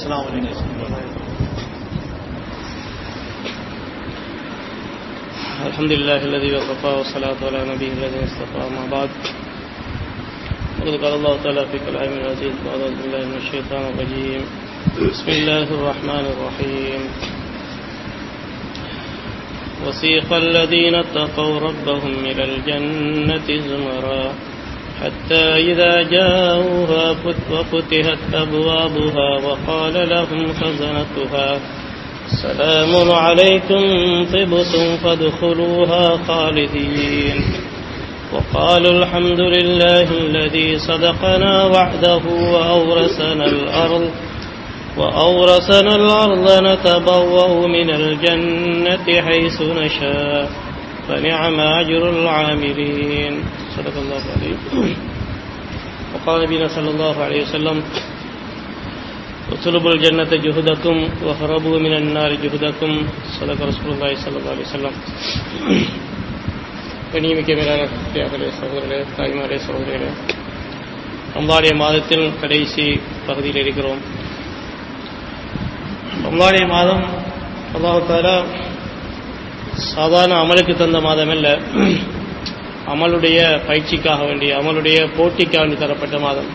السلام عليكم الحمد لله الذي وكفى والصلاة على نبيه الذي اصطفى ما بعد وقد قال الله تعالى في كلام العزيز بعد أعوذ بالله من الشيطان الرجيم بسم الله الرحمن الرحيم وسيق الذين اتقوا ربهم إلى الجنة زمرا حتى إذا جاءوها فت- وفتحت أبوابها وقال لهم خزنتها سلام عليكم طبتم فادخلوها خالدين وقالوا الحمد لله الذي صدقنا وعده وأورثنا الأرض وأورثنا الأرض نتبوأ من الجنة حيث نشاء فنعم أجر العاملين صدق الله العظيم وقال نبينا صلى الله عليه وسلم اطلبوا الجنة جهدكم وهربوا من النار جهدكم صدق رسول الله صلى الله عليه وسلم கண்ணியமிக்க மேலான பிரியார்களே சகோதரர்களே தாய்மாரே சகோதரர்களே ரம்லானிய மாதத்தில் கடைசி பகுதியில் இருக்கிறோம் ரம்லானிய மாதம் அல்லாஹு தாலா சாதாரண அமலுக்கு தந்த மாதம் அல்ல அமலுடைய பயிற்சிக்காக வேண்டிய அமலுடைய போட்டிக்காக வேண்டி தரப்பட்ட மாதம்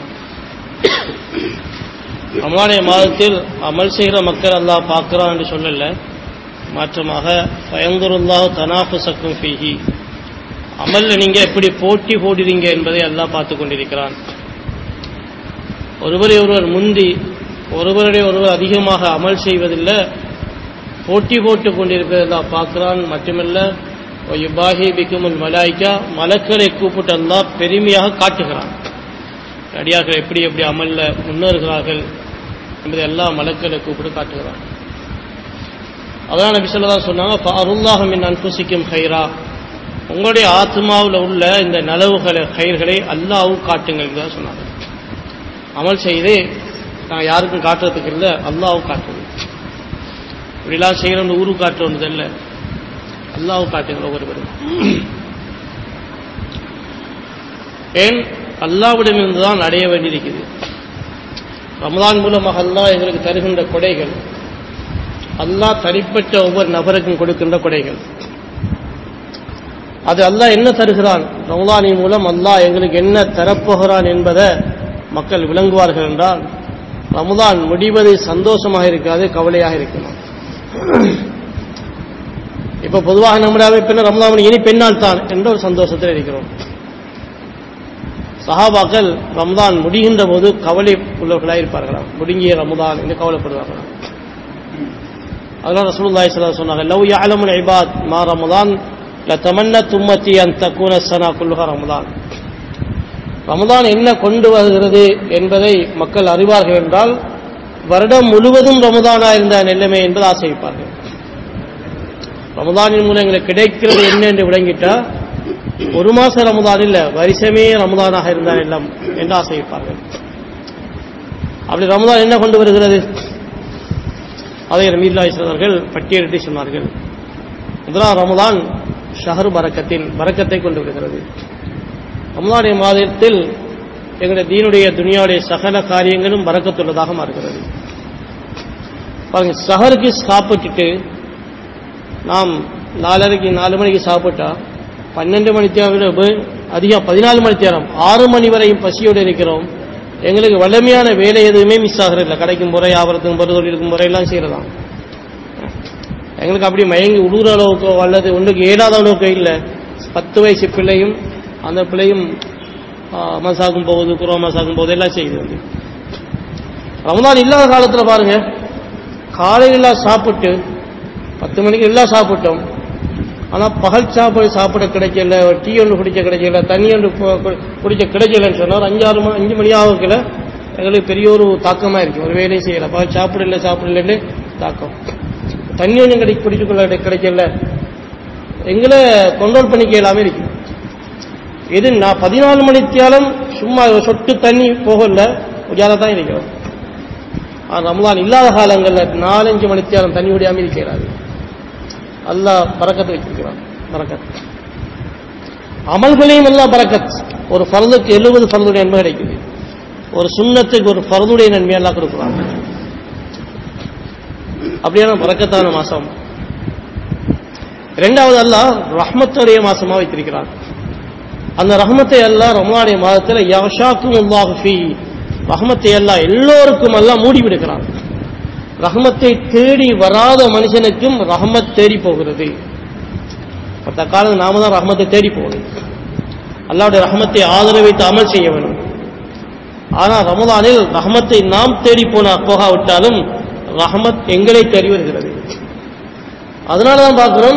ரமலானிய மாதத்தில் அமல் செய்கிற மக்கள் அல்லாஹ் பார்க்கிறான் என்று சொல்லல மாற்றமாக பயங்குருல்லாஹ் தனாஃபுசக்கும் ஃபீஹி அமல்ல நீங்க எப்படி போட்டி போடுறீங்க என்பதை அல்லாஹ் பார்த்து கொண்டிருக்கிறான் ஒருவரை ஒருவர் முந்தி ஒருவருடைய ஒருவர் அதிகமாக அமல் செய்வதில்லை போட்டி போட்டு கொண்டிருப்பதை அல்லாஹ் பார்க்கிறான் மட்டுமல்ல இபாஹி பிக்குமுல் மலாய்க்கா மலக்களை கூப்பிட்டு அல்லாஹ் பெருமையாக காட்டுகிறான் அடியார்கள் எப்படி எப்படி அமல்ல முன்னேறுகிறார்கள் என்பதை எல்லா மலக்களை கூப்பிட்டு காட்டுகிறான் அதான் நபி சொல்லதான் சொன்னாங்க அருள்லாக மின் அன்புசிக்கும் ஹைரா உங்களுடைய ஆத்மாவில் உள்ள இந்த நலவுகளை கயிர்களை அல்லாவும் காட்டுங்கள் தான் சொன்னாங்க அமல் செய்து நான் யாருக்கும் காட்டுறதுக்கு இல்லை அல்லாவும் காட்டுது இப்படிலாம் செய்கிறோம் ஊருக்கு காட்டுறது இல்லை அல்லாவும் காட்டுங்கள் ஒவ்வொருவரும் ஏன் அல்லாவிடமிருந்து தான் அடைய வேண்டியிருக்குது ரமதான் மூலமாக அல்லாஹ் எங்களுக்கு தருகின்ற கொடைகள் அல்லாஹ் தனிப்பட்ட ஒவ்வொரு நபருக்கும் கொடுக்கின்ற கொடைகள் அது அல்லாஹ் என்ன தருகிறான் ரமலானின் மூலம் அல்லாஹ் எங்களுக்கு என்ன தரப்போகிறான் என்பதை மக்கள் விளங்குவார்கள் என்றால் ரமதான் முடிவது சந்தோஷமாக இருக்காது கவலையாக இருக்கணும் இப்ப பொதுவாக நம்முடைய அமைப்பில் ரமலான் இனி பெண்ணால் தான் என்ற ஒரு சந்தோஷத்தில் இருக்கிறோம் சஹாபாக்கள் ரம்தான் முடிகின்ற போது கவலை உள்ளவர்களாக இருப்பார்களாம் முடிங்கிய ரமதான் என்று கவலைப்படுவார்களாம் அதனால ரசூலுல்லாஹி ஸல்லல்லாஹு சொன்னாங்க லவ் யஅலமுல் இபாத் மா ரமதான் லதமன்னத் உம்மத்தி அன் தக்கூன ஸனா குல்லுஹா ரமதான் ரமதான் என்ன கொண்டு வருகிறது என்பதை மக்கள் அறிவார்கள் என்றால் வருடம் முழுவதும் ரமதானா இருந்த நிலைமை என்பது ஆசைப்பார்கள் ரமதானின் மூலம் எங்களுக்கு கிடைக்கிறது என்ன என்று விளங்கிட்டா ஒரு மாசம் ரமதான் இல்ல வருஷமே ரமதானாக இருந்தால் எல்லாம் என்று ஆசைப்பார்கள் அப்படி ரமதான் என்ன கொண்டு வருகிறது அதை ரமீல்லா அவர்கள் பட்டியலிட்டு சொன்னார்கள் முதலாம் ரமதான் ஷஹர் பரக்கத்தின் பரக்கத்தை கொண்டு வருகிறது ரமதானிய மாதத்தில் எங்களுடைய தீனுடைய துனியாவுடைய சகல காரியங்களும் பறக்கத்துள்ளதாக மாறுகிறது பாருங்க சஹருக்கு சாப்பிட்டுட்டு நாம் நாலரைக்கு நாலு மணிக்கு சாப்பிட்டா பன்னெண்டு மணி தேவை அதிகம் பதினாலு மணி நேரம் ஆறு மணி வரையும் பசியோடு இருக்கிறோம் எங்களுக்கு வலிமையான வேலை எதுவுமே மிஸ் ஆகிறதில்ல கடைக்கும் முறை ஆவரத்துக்கும் பொறு தொழிலுக்கும் முறையெல்லாம் செய்யறதாம் எங்களுக்கு அப்படி மயங்கி உடுற அளவுக்கோ அல்லது ஒன்றுக்கு ஏழாத அளவுக்கோ இல்லை பத்து வயசு பிள்ளையும் அந்த பிள்ளையும் மசாகும் போகுது குரோ மசாகும் போகுது எல்லாம் செய்யுது வந்து ரமதான் இல்லாத காலத்தில் பாருங்க காலையில் சாப்பிட்டு பத்து மணிக்கு எல்லாம் சாப்பிட்டோம் ஆனால் பகல் சாப்பாடு சாப்பிட கிடைக்கல டீ ஒன்று குடிக்க கிடைக்கல தண்ணி ஒன்று குடிக்க கிடைக்கலன்னு சொன்னால் அஞ்சாறு மணி அஞ்சு மணி ஆகல எங்களுக்கு பெரிய ஒரு தாக்கமாக இருக்கு ஒரு வேலையும் செய்யல பகல் சாப்பிடல சாப்பிடலன்னு தாக்கம் தண்ணி ஒன்றும் கிடை குடிச்சுக்கொள்ள கிடைக்கல எங்களை கண்ட்ரோல் பண்ணிக்க எல்லாமே இருக்கு இது நான் பதினாலு மணித்தியாலம் சும்மா சொட்டு தண்ணி போகல முடியாத தான் இருக்கிறோம் ரமதான் இல்லாத காலங்களில் நாலஞ்சு மணித்தியாலம் தண்ணி விடாமல் இருக்கிறாரு அல்லாஹ் பறக்கத்தை வச்சிருக்கிறான் பறக்கத் அமல்களையும் எல்லாம் பறக்கத் ஒரு ஃபர்துக்கு எழுபது ஃபர்துடைய நன்மை கிடைக்குது ஒரு சுண்ணத்துக்கு ஒரு ஃபர்துடைய நன்மை எல்லாம் கொடுக்குறான் அப்படியான பறக்கத்தான மாசம் இரண்டாவது அல்லாஹ் ரஹ்மத்துடைய மாசமா வைத்திருக்கிறார் அந்த ரஹ்மத்தை அல்லாஹ் ரமலானுடைய மாதத்தில் யஷாக்கும் அல்லாஹ் ஃபீ ரஹ்மத்தை அல்லாஹ் எல்லோருக்கும் எல்லாம் மூடி விடுகிறான் ரஹ்மத்தை தேடி வராத மனுஷனுக்கும் ரஹ்மத் தேடி போகிறது பத்த காலம் நாம தான் ரஹ்மத்தை தேடி போகணும் அல்லாவுடைய ரஹ்மத்தை ஆதரவு வைத்து அமல் செய்ய வேணும் ஆனா ரமதானில் ரஹ்மத்தை நாம் தேடி போனா போகாவிட்டாலும் ரஹ்மத் எங்களை தேடி வருகிறது அதனாலதான் பார்க்கிறோம்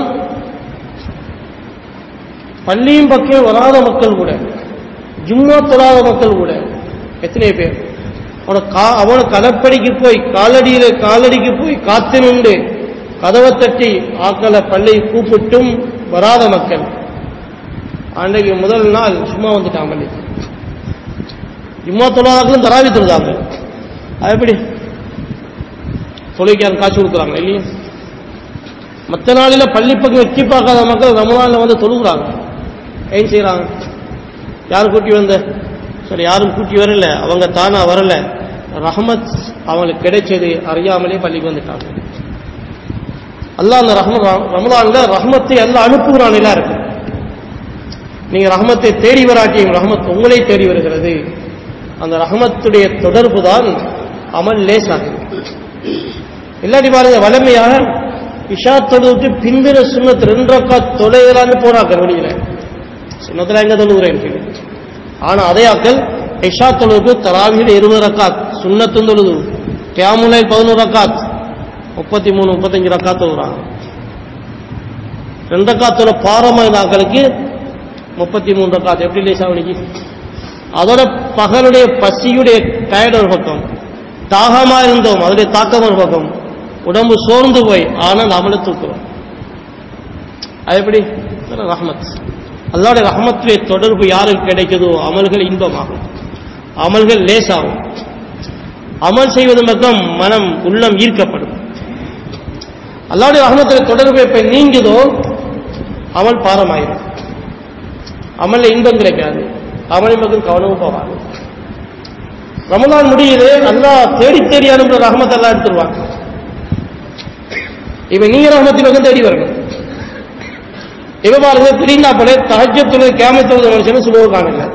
பள்ளியும் பக்கம் வராத மக்கள் கூட ஜும்மா தொழாத மக்கள் கூட எத்தனை பேர் அவன கா- அவன கடற்படிக்கு போய் காலடியில காலடிக்கு போய் காத்து நின்று கதவை தட்டி ஆக்களை பள்ளி கூப்பிட்டும் வராத மக்கள் அன்றைக்கு முதல் நாள் சும்மா வந்துட்டாங்க பள்ளிக்கு ஜும்மா தொழாதாக்களும் தராவி தொழுதாங்க அது எப்படி தொலைக்காரன் காட்சி கொடுக்குறாங்க இல்லையா மற்ற நாளில பள்ளி பக்கம் எட்டி பார்க்காத மக்கள் ரமலான்ல வந்து தொழுகிறாங்க ஏன் செய்றாங்க யார் கூட்டி வந்த சரி யாரும் கூட்டி வரல அவங்க தானா வரல ரஹமத் அவங்களுக்கு கிடைச்சது அறியாமலே பள்ளிக்கு வந்துட்டாங்க அல்லாஹ் அந்த ரஹம ரமலான்ல ரஹமத்தை எல்லாம் அனுப்புகிறான் எல்லாருக்கும் நீங்க ரஹமத்தை தேடி வராட்டியும் ரஹமத் உங்களை தேடி வருகிறது அந்த ரஹமத்துடைய தொடர்பு தான் அமல் லேசாகும் இல்லாட்டி பாருங்க வளமையாக இஷா தொழுவிட்டு பிந்திர சுண்ணத்து ரெண்டு ரக்கா தொலைகிறான்னு போறாங்க வெளியில சுண்ணத்துல எங்க தொழுகிறேன் சொல்லி ஆனா அதே ஆக்கள் இஷா தொழுவுக்கு தராவியில் இருபது ரக்காத் சுண்ணத்தும் தொழுது கியாமுலை பதினோரு ரக்காத் முப்பத்தி மூணு முப்பத்தஞ்சு ரக்காத் தொழுகிறாங்க ரெண்டு ரக்காத்தோட பாரமான ஆக்களுக்கு முப்பத்தி மூணு ரக்காத் எப்படி லேசா அவனுக்கு அதோட பகலுடைய பசியுடைய டயர்ட் ஒரு பக்கம் தாகமா இருந்தோம் அதோடைய தாக்கம் ஒரு பக்கம் உடம்பு சோர்ந்து போய் ஆனால் நாமளே தூக்குறோம் அது எப்படி இதெல்லாம் ரஹ்மத் அல்லாவுடைய ரஹ்மத்துடைய தொடர்பு யாருக்கு கிடைக்குதோ அமல்கள் இன்பமாகும் அமல்கள் லேசாகும் அமல் செய்வது பக்கம் மனம் உள்ளம் ஈர்க்கப்படும் அல்லாவுடைய ரஹ்மத்துடைய தொடர்பு எப்ப நீங்குதோ அமல் பாரமாயிரும் அமல்ல இன்பம் கிடைக்காது அமலின் பக்கம் கவனமும் போகாது ரமலான் முடியுது அல்லாஹ் தேடி தேடி அனுப்புற ரஹமத் எல்லாம் எடுத்துருவாங்க இப்ப நீங்க ரஹமத்தின் பக்கம் தேடி வரணும் இப்ப பாருங்க திடீர்னா போல தகஜத்துள்ள கேமத்தொழுது மனுஷன் சுபகு காணல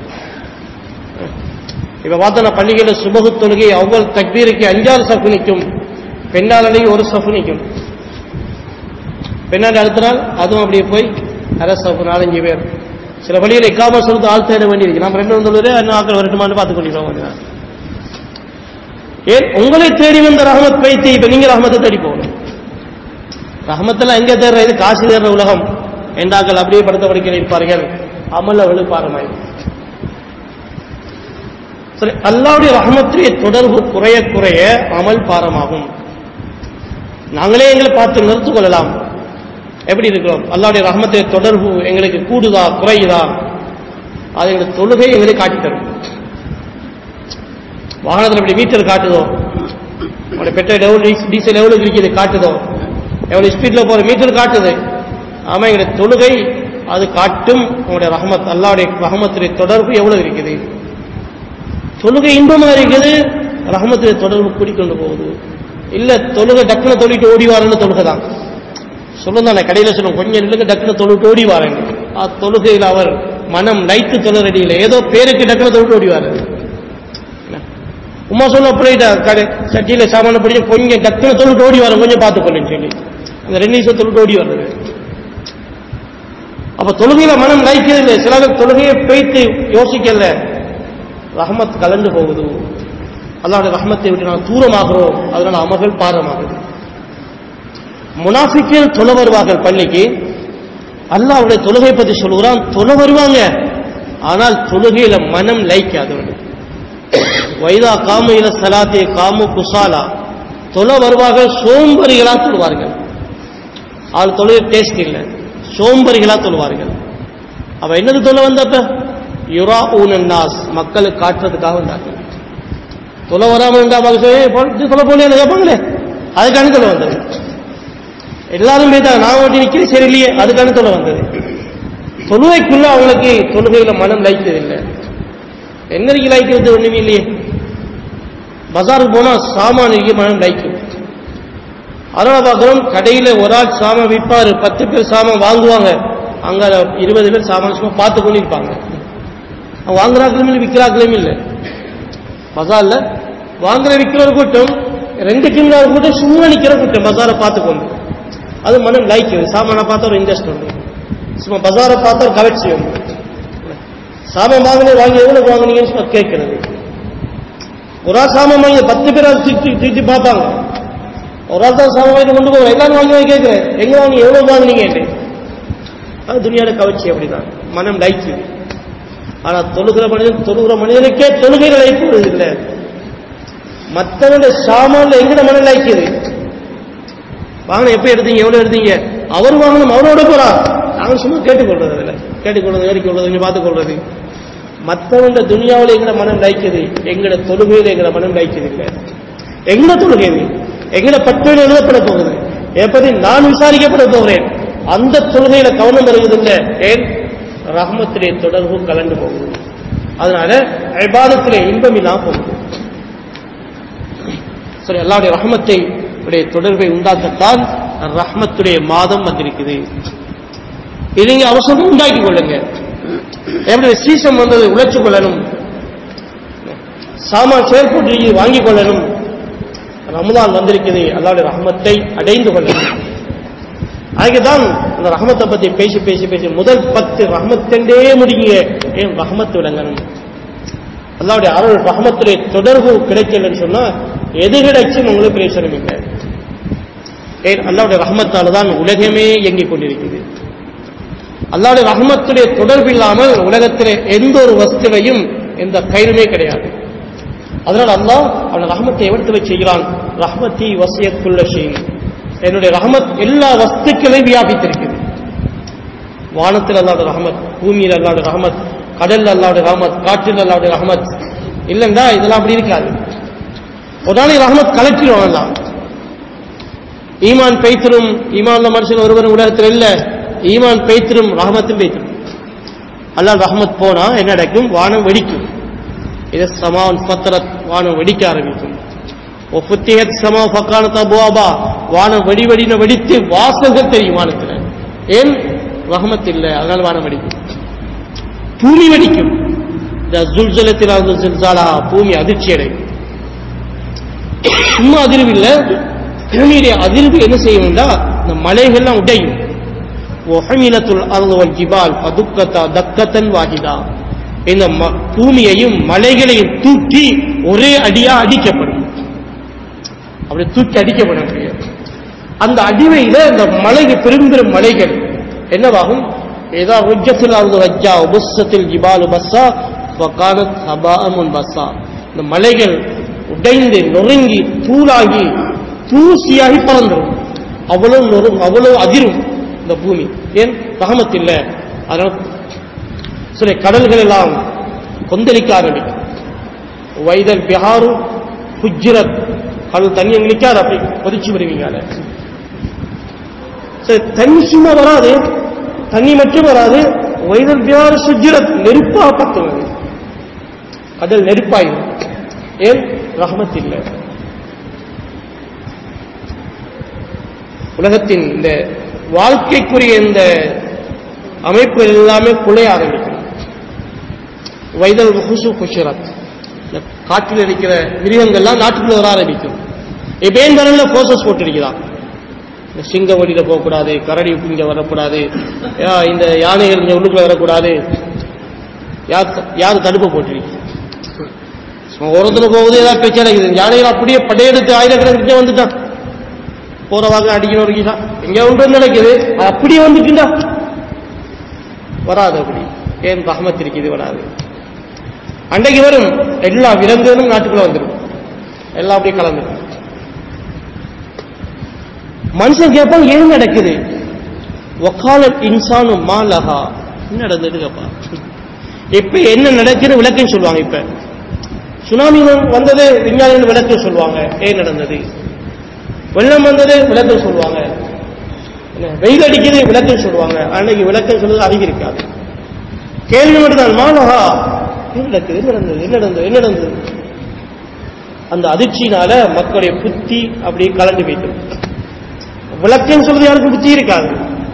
இப்ப பார்த்தா பள்ளிகள சுபகு தொழுகை அவ்வளவு தக்பீருக்கு அஞ்சாறு சஃபு நிற்கும் பெண்ணாலே ஒரு சஃபு நிற்கும் பெண்ணாண்டு அடுத்த நாள் அதுவும் அப்படியே போய் அரை சஃபு நாலஞ்சு பேர் சில பள்ளிகளை இக்காம சொல்லிட்டு ஆள் தேட வேண்டியிருக்கு நம்ம ரெண்டு வந்து இன்னும் ஆக்கள் வரட்டுமான்னு பார்த்து கொண்டிருக்கோம் ஏன் உங்களை தேடி வந்த ரஹமத் வைத்து இப்ப நீங்க ரஹமத்தை தேடி போகணும் ரஹமத்தெல்லாம் எங்க தேடுற இது காசு தேடுற உலகம் என்றாக்கள் அப்படியே படுத்த படிக்க இருப்பார்கள் அமல்ல விழுப்பாரமாய் சரி அல்லாவுடைய ரஹமத்துடைய தொடர்பு குறைய குறைய அமல் பாரமாகும் நாங்களே எங்களை பார்த்து நிறுத்திக் கொள்ளலாம் எப்படி இருக்கிறோம் அல்லாவுடைய ரஹமத்துடைய தொடர்பு எங்களுக்கு கூடுதா குறையுதா அது எங்களுக்கு தொழுகை எங்களுக்கு காட்டி தரும் வாகனத்தில் இப்படி மீட்டர் காட்டுதோ உங்களுடைய பெட்ரோல் எவ்வளவு டீசல் எவ்வளவு இருக்குது காட்டுதோ எவ்வளவு ஸ்பீட்ல போற மீட்டர் காட்டுது ஆமா எங்களுடைய தொழுகை அது காட்டும் உங்களுடைய ரஹமத் அல்லாவுடைய ரஹமத்துடைய தொடர்பு எவ்வளவு இருக்குது தொழுகை இன்பமா இருக்குது ரஹமத்துடைய தொடர்பு கூடிக்கொண்டு போகுது இல்ல தொழுகை டக்குனு தொழிட்டு ஓடி வாரன்னு தொழுகை தான் சொல்லுந்தானே கடையில சொல்லும் கொஞ்சம் நில்லுங்க டக்குனு தொழுட்டு ஓடி வாரேன் தொழுகையில் அவர் மனம் லைத்து தொழறடியில் ஏதோ பேருக்கு டக்குனு தொழுட்டு ஓடி வாரு உமா சொல்ல அப்படியே கடை சட்டியில சாமான பிடிச்சி கொஞ்சம் டக்குனு தொழுட்டு ஓடி வரும் கொஞ்சம் பார்த்துக்கொள்ளுன்னு சொல்லி அந்த ரெண்டு நிமிஷம் தொழுட்டு ஓடி வர்றது அப்ப தொழுகையில மனம் லைக்கிறது இல்லை சில பேர் தொழுகையை பேய்த்து யோசிக்கல ரஹமத் கலந்து போகுது அல்லாவுடைய ரஹமத்தை விட்டு நான் தூரமாகிறோம் அதனால அமர்கள் பாரமாகுது முனாஃபிக்கில் தொலை வருவார்கள் பள்ளிக்கு அல்லாவுடைய தொழுகை பத்தி சொல்லுகிறான் தொலை வருவாங்க ஆனால் தொழுகையில மனம் லைக்காதவர்கள் வைதா காமு இல சலாத்தே காமு குசாலா தொலை வருவார்கள் சோம்பரிகளா தொழுவார்கள் ஆள் தொழுகை டேஸ்ட் இல்லை சோம்பரிகளா தொழுவார்கள் அவ என்னது தொலை வந்தப்ப யுரா நாஸ் மக்களுக்கு காட்டுறதுக்காக வந்தார்கள் தொலை வராமல் இருந்தா தொலை போல கேட்பாங்களே அதுக்கான தொலை வந்தது எல்லாரும் போயிட்டாங்க நான் ஓட்டி நிற்கிறேன் சரி இல்லையே அதுக்கான தொலை வந்தது தொழுகைக்குள்ள அவங்களுக்கு தொழுகையில மனம் லைத்ததில்லை என்னைக்கு லைக்கிறது ஒண்ணுமே இல்லையே பஜாருக்கு போனா சாமானிக்கு மனம் லைக்கும் அதனால பார்க்கிறோம் கடையில ஒரு ஆள் சாமான் விற்பாரு பத்து பேர் சாமான் வாங்குவாங்க அங்க இருபது பேர் சாமான் சும்மா பார்த்து கொண்டு இருப்பாங்க அவன் வாங்குறாக்களும் இல்லை விற்கிறாக்களும் இல்லை பஜார்ல வாங்குற விற்கிற ஒரு கூட்டம் ரெண்டு கிலோ கூட்டம் சும்மா நிக்கிற கூட்டம் பஜாரை பார்த்து கொண்டு அது மனம் லைக்குது சாமானை பார்த்தா ஒரு இன்ட்ரெஸ்ட் உண்டு சும்மா பஜாரை பார்த்தா ஒரு கவர்ச்சி உண்டு சாமான் வாங்கினே வாங்கி எவ்வளவு வாங்கினீங்கன்னு சும்மா கேட்கிறது ஒரு ஆள் சாமான் வாங்கி பத்து பேர் அதை திட்டி திட்டி பார்ப்பாங்க ஒரு ஆள் தான் சாமான் வாங்கி கொண்டு போகிறேன் எல்லாரும் வாங்கி வாங்கி கேட்கிறேன் எங்க வாங்கி எவ்வளவு வாங்கினீங்க அது துணியோட கவர்ச்சி அப்படிதான் மனம் லைக்குது ஆனா தொழுகிற மனிதன் தொழுகிற மனிதனுக்கே தொழுகையில லைக்குறது இல்லை மற்றவனுடைய சாமான்ல எங்கட மனம் லைக்குது வாங்கின எப்ப எடுத்தீங்க எவ்வளவு எடுத்தீங்க அவர் வாங்கணும் அவரோட போறா நாங்க சும்மா கேட்டுக்கொள்றது அதுல கேட்டுக்கொள்றது ஏறிக்கொள்றது கொஞ்சம் பார்த்துக்கொள்றது மற்றவங்க துனியாவில் எங்கட மனம் லைக்குது எங்கட தொழுகையில் எங்கட மனம் லைக்குது இல்லை எங்கட தொழுகை இது எங்கட பட்டுகள் எழுதப்பட போகுது எப்படி நான் விசாரிக்கப்பட போகிறேன் அந்த தொழுகையில கவனம் வருவதில்லை ஏன் ரஹ்மத்திலே தொடர்பு கலந்து போகுது அதனால ஐபாதத்திலே இன்பம் இல்லாம போகுது சரி அல்லாவுடைய ரஹமத்தை உடைய தொடர்பை உண்டாக்கத்தான் ரஹ்மத்துடைய மாதம் வந்திருக்குது இதை நீங்க அவசரம் உண்டாக்கி கொள்ளுங்க எப்படி சீசம் வந்தது உழைச்சு கொள்ளணும் சாமான் செயல்பட்டு வாங்கிக் கொள்ளணும் ரமதான் வந்திருக்குது அல்லாவுடைய ரஹமத்தை அடைந்து கொள்ளணும் அதுக்குதான் அந்த ரஹமத்தை பத்தி பேசி பேசி பேசி முதல் பத்து ரஹமத்தண்டே முடிங்க ஏன் ரஹமத்து விளங்கணும் அல்லாவுடைய அருள் ரஹமத்துடைய தொடர்பு கிடைக்கலன்னு சொன்னா எது கிடைச்சும் உங்களுக்கு பிரயோசனம் இல்லை ஏன் அல்லாவுடைய ரஹமத்தால தான் உலகமே இயங்கிக் கொண்டிருக்குது அல்லாவுடைய ரஹமத்துடைய தொடர்பு இல்லாமல் உலகத்திலே எந்த ஒரு வஸ்துவையும் எந்த கயிறுமே கிடையாது அதனால் அல்லாஹ் அவன் ரஹமத்தை எவர்த்து வச்சு செய்கிறான் ரஹமத்தி வசியத்துள்ள செய்யும் என்னுடைய ரஹமத் எல்லா வஸ்துக்களையும் வியாபித்திருக்குது வானத்தில் அல்லாத ரஹமத் பூமியில் அல்லாத ரஹமத் கடல் அல்லாவுடைய ரஹமத் காற்றில் அல்லாவுடைய ரஹமத் இல்லைண்டா இதெல்லாம் அப்படி இருக்காது ஒரு நாளைக்கு ரஹமத் கலக்கிடும் எல்லாம் ஈமான் பெய்த்திரும் ஈமான் மனுஷன் ஒருவர் உலகத்தில் இல்ல ஈமான் பெய்த்திரும் ரஹமத்தும் பெய்த்திரும் அல்லா ரஹமத் போனா என்ன நடக்கும் வானம் வெடிக்கும் இது சமான் பத்திரத் வானம் வெடிக்க ஆரம்பிக்கும் ஒப்புத்தியத் சமா பக்கான தபுவாபா வானம் வெடி வெடின வெடித்து வாசல்கள் தெரியும் வானத்தில் ஏன் ரஹமத் இல்லை அதனால வானம் வெடிக்கும் பூமி வெடிக்கும் இந்த ஜுல்ஜலத்தில் அந்த ஜில்சாலா பூமி அதிர்ச்சி அடையும் சும்மா அதிர்வு இல்லை பூமியுடைய அதிர்வு என்ன செய்யும்னா இந்த மலைகள்லாம் உடையும் ஒஹமிலத்துல் அருள் ஜிபால் பதுக்கத்தா தக்கத்தன் வாகிதா இந்த பூமியையும் மலைகளையும் தூக்கி ஒரே அடியா அடிக்கப்படும் அப்படி தூக்கி அடிக்கப்படும் அப்படியே அந்த அடிவையில இந்த மலைக்கு பெரும்பெரும் மலைகள் என்னவாகும் ஏதா ருஜத்தில் அருள் ரஜ்ஜா உபுசத்தில் ஜிபாலு பஸ்ஸா வக்கானத் ஹபாமுன் பஸ்ஸா இந்த மலைகள் உடைந்து நொறுங்கி தூளாகி தூசியாகி பறந்துடும் அவ்வளவு நொறும் அவ்வளவு அதிரும் இந்த பூமி ஏன் ரஹமத் இல்லை அதனால சில கடல்கள் எல்லாம் கொந்தளிக்க ஆரம்பிக்கும் வைதல் பிஹாரு புஜ்ரத் கடல் தண்ணி நிற்காது அப்படி கொதிச்சு வருவீங்க அதை சரி தண்ணி சும்மா வராது தண்ணி மட்டும் வராது வைதல் பிஹாரு சுஜ்ரத் நெருப்பா பத்துவது கடல் நெருப்பாயிரும் ஏன் ரஹமத் இல்லை உலகத்தின் இந்த வாழ்க்கைக்குரிய இந்த அமைப்பு எல்லாமே குலைய ஆரம்பிக்கும் வைதல் ஹுசு குஷரத் இந்த காட்டில் இருக்கிற மிருகங்கள்லாம் நாட்டுக்குள்ள வர ஆரம்பிக்கும் எப்பேன் தரல போசஸ் போட்டிருக்கிறான் இந்த சிங்க வழியில போகக்கூடாது கரடி இங்க வரக்கூடாது இந்த யானைகள் இங்க உள்ளுக்குள்ள வரக்கூடாது யார் யார் தடுப்பு போட்டிருக்கு ஒருத்தர போகுது ஏதாவது பிரச்சனை இருக்குது யானைகள் அப்படியே படையெடுத்து ஆயிரக்கணக்கிட்ட வந்துட்டான் போறவாக அடிக்கணும் ஒரு எங்க ஒன்று நடக்குது அப்படியே வந்துட்டுண்டா வராது அப்படி ஏன் ரஹமத் இருக்குது வராது அன்றைக்கு வரும் எல்லா விலங்குகளும் நாட்டுக்குள்ள வந்துடும் எல்லாம் அப்படியே கலந்துடும் மனுஷன் கேட்பான் ஏன் நடக்குது ஒக்கால இன்சானும் மாலஹா என்ன நடந்தது கேப்பா இப்ப என்ன நடக்குது விளக்குன்னு சொல்லுவாங்க இப்ப சுனாமி வந்தது விஞ்ஞானிகள் விளக்கு சொல்லுவாங்க ஏன் நடந்தது வெள்ளம் வந்தது விளக்கம் சொல்லுவாங்க வெயில் அடிக்குது விளக்கம் சொல்லுவாங்க அன்னைக்கு விளக்கம் சொல்றது அறிவு இருக்காது கேள்வி மட்டும்தான் மாலகா என்ன நடக்குது என்ன நடந்தது என்ன நடந்தது என்ன நடந்தது அந்த அதிர்ச்சியினால மக்களுடைய புத்தி அப்படியே கலந்து போயிட்டு விளக்குன்னு சொல்றது யாருக்கும் புத்தி இருக்காது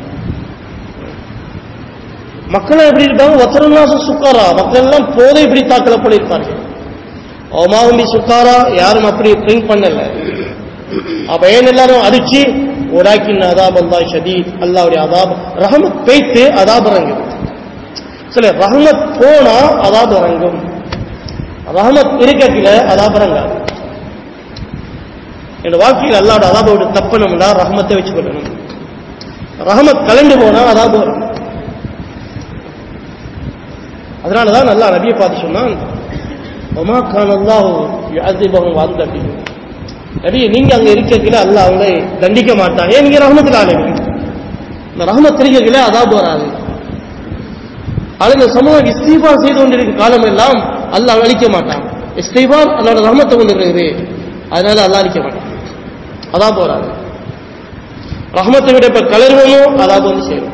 மக்கள் எப்படி இருக்காங்க ஒத்தரநாச சுக்காரா மக்கள் எல்லாம் போதை இப்படி தாக்கல போல இருப்பார்கள் ஓமாவும்பி சுக்காரா யாரும் அப்படி ட்ரிங்க் பண்ணல அப்ப ஏன் எல்லாரும் அடிச்சு உடாக்கின் அதாப் அல்லா ஷதீத் அல்லாவுடைய அதாப் ரஹமத் பேய்த்து அதாப் இறங்குது சில ரஹமத் போனா அதாப் இறங்கும் ரஹமத் இருக்கல அதாப் இறங்காது என் வாழ்க்கையில் அல்லாட அதாப விட்டு தப்பணும்னா ரஹமத்தை வச்சு கொள்ளணும் ரஹமத் கலண்டு போனா அதாபு வரும் அதனாலதான் நல்லா நபியை பார்த்து சொன்னான் ஒமா கான் அல்லாஹ் யுஅதிபஹும் வாழ்ந்த நபியை நீங்க அங்க இருக்கல அல்லாஹ் அவங்களை தண்டிக்க மாட்டான் ஏன் நீங்க ரஹமத்தில் ஆளுங்க இந்த ரஹமத் இருக்கல அதாபு வராது அது இந்த சமூகம் இஸ்தீபார் செய்து கொண்டிருக்கும் காலம் எல்லாம் அல்லாஹ் அழிக்க மாட்டான் இஸ்தீபார் அல்லாட ரஹமத்தை கொண்டு வருகிறது அதனால அல்லாஹ் அழிக்க மாட்டான் அதாபு வராது ரஹமத்தை விட இப்ப கலர்வமோ அதாபு வந்து சேரும்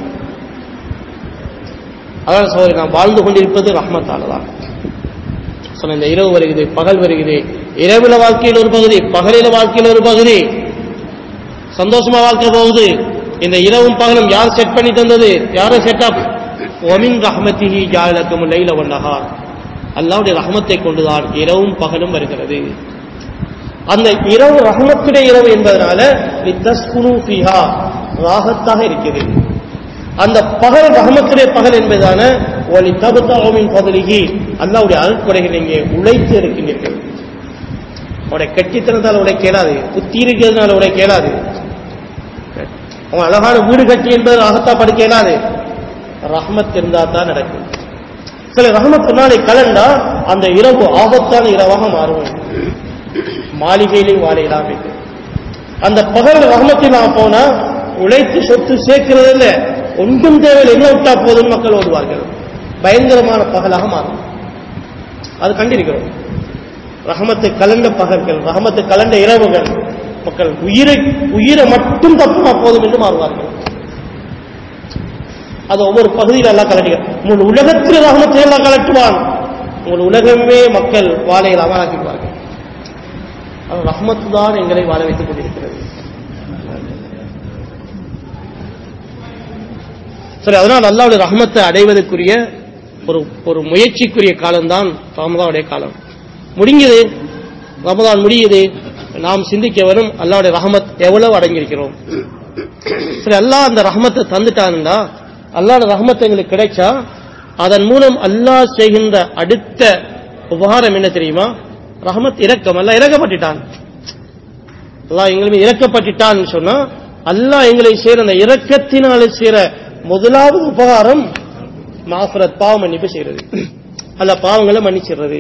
அதான் சோதரி நாம் வாழ்ந்து கொண்டிருப்பது ரஹ்மத்தால தான் சொன்ன இந்த இரவு வருகிறது பகல் வருகிறது இரவுல வாழ்க்கையில் ஒரு பகுதி பகலில வாழ்க்கையில் ஒரு பகுதி சந்தோஷமா வாழ்க்கை போகுது இந்த இரவும் பகலும் யார் செட் பண்ணி தந்தது யார செட்டப் ஒமின் ரஹமத்திஹி ஜாலக்கும் லைல வண்ணஹார் அல்லாவுடைய ரஹமத்தை கொண்டுதான் இரவும் பகலும் வருகிறது அந்த இரவு ரஹமத்துடைய இரவு என்பதனால லித்தஸ்குனு ஃபீஹா ராகத்தாக இருக்கிறது அந்த பகல் ரஹமத்துடைய பகல் என்பதான ஒலி தபுத்தாவின் பதலிகி அல்லாவுடைய அருட்கொடைகள் இங்கே உழைத்து இருக்கின்றீர்கள் அவருடைய கட்டித்தனத்தால் உடைய கேளாது புத்தி இருக்கிறதுனால உடைய கேளாது அவன் அழகான வீடு கட்டி என்பது அகத்தா படுக்க இயலாது ரஹமத் இருந்தா தான் நடக்கும் சில ரஹமத் நாளை கலண்டா அந்த இரவு ஆபத்தான இரவாக மாறும் மாளிகையிலையும் வாழையலாம் என்று அந்த பகல் ரஹமத்தில் நான் போனா உழைத்து சொத்து சேர்க்கிறது இல்ல ஒன்றும் தேவையில்லை என்ன விட்டா போதும் மக்கள் ஓடுவார்கள் பயங்கரமான பகலாக மாறும் அது கண்டிருக்கிறோம் ரஹமத்தை கலந்த பகல்கள் ரஹமத்தை கலந்த இரவுகள் மக்கள் உயிரை உயிரை மட்டும் தப்புமா போதும் என்று மாறுவார்கள் அது ஒவ்வொரு பகுதியில் எல்லாம் கலட்டிகள் உங்கள் உலகத்தில் ரஹமத்தை எல்லாம் கலட்டுவான் உங்கள் உலகமே மக்கள் வாழையில் அமலாக்கிடுவார்கள் ஆனால் ரஹமத்து தான் எங்களை வாழ வைத்துக் கொண்டிருக்கிறது சரி அதனால் அல்லாவுடைய ரஹமத்தை அடைவதற்குரிய ஒரு ஒரு முயற்சிக்குரிய காலம்தான் ரமதானுடைய காலம் முடிஞ்சது ரமதான் முடியுது நாம் சிந்திக்க வரும் அல்லாவுடைய ரஹமத் எவ்வளவு அடங்கியிருக்கிறோம் சரி அல்லாஹ் அந்த ரஹமத்தை தந்துட்டான்டா அல்லாட ரஹமத் எங்களுக்கு கிடைச்சா அதன் மூலம் அல்லாஹ் செய்கின்ற அடுத்த உபகாரம் என்ன தெரியுமா ரஹமத் இரக்கம் அல்லாஹ் இறக்கப்பட்டுட்டான் அல்லாஹ் எங்களுமே இறக்கப்பட்டுட்டான் சொன்னா அல்லாஹ் எங்களை சேர அந்த இரக்கத்தினால சேர முதலாவது உபகாரம் மாஃபரத் பாவ மன்னிப்பு செய்யறது அல்ல பாவங்களை மன்னிச்சிடுறது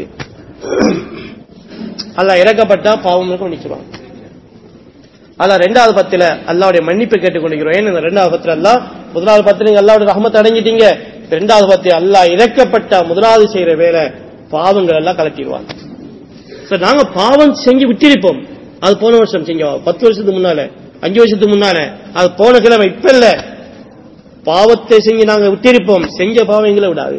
அல்ல இறக்கப்பட்டா பாவம் மன்னிச்சிருவான் அல்ல ரெண்டாவது பத்தில அல்லாவுடைய மன்னிப்பு கேட்டுக்கொண்டிருக்கிறோம் ஏன் இந்த ரெண்டாவது பத்திர அல்லா முதலாவது பத்திர நீங்க அல்லாவுடைய ரஹமத்தை அடங்கிட்டீங்க ரெண்டாவது பத்தி அல்லாஹ் இறக்கப்பட்ட முதலாவது செய்யற வேலை பாவங்கள் எல்லாம் கலட்டிடுவான் சார் நாங்க பாவம் செஞ்சு விட்டிருப்போம் அது போன வருஷம் செஞ்சோம் பத்து வருஷத்துக்கு முன்னால அஞ்சு வருஷத்துக்கு முன்னால அது போன கிழமை இப்ப இல்ல பாவத்தை செஞ்சு நாங்க விட்டிருப்போம் செஞ்ச பாவம் எங்களை விடாது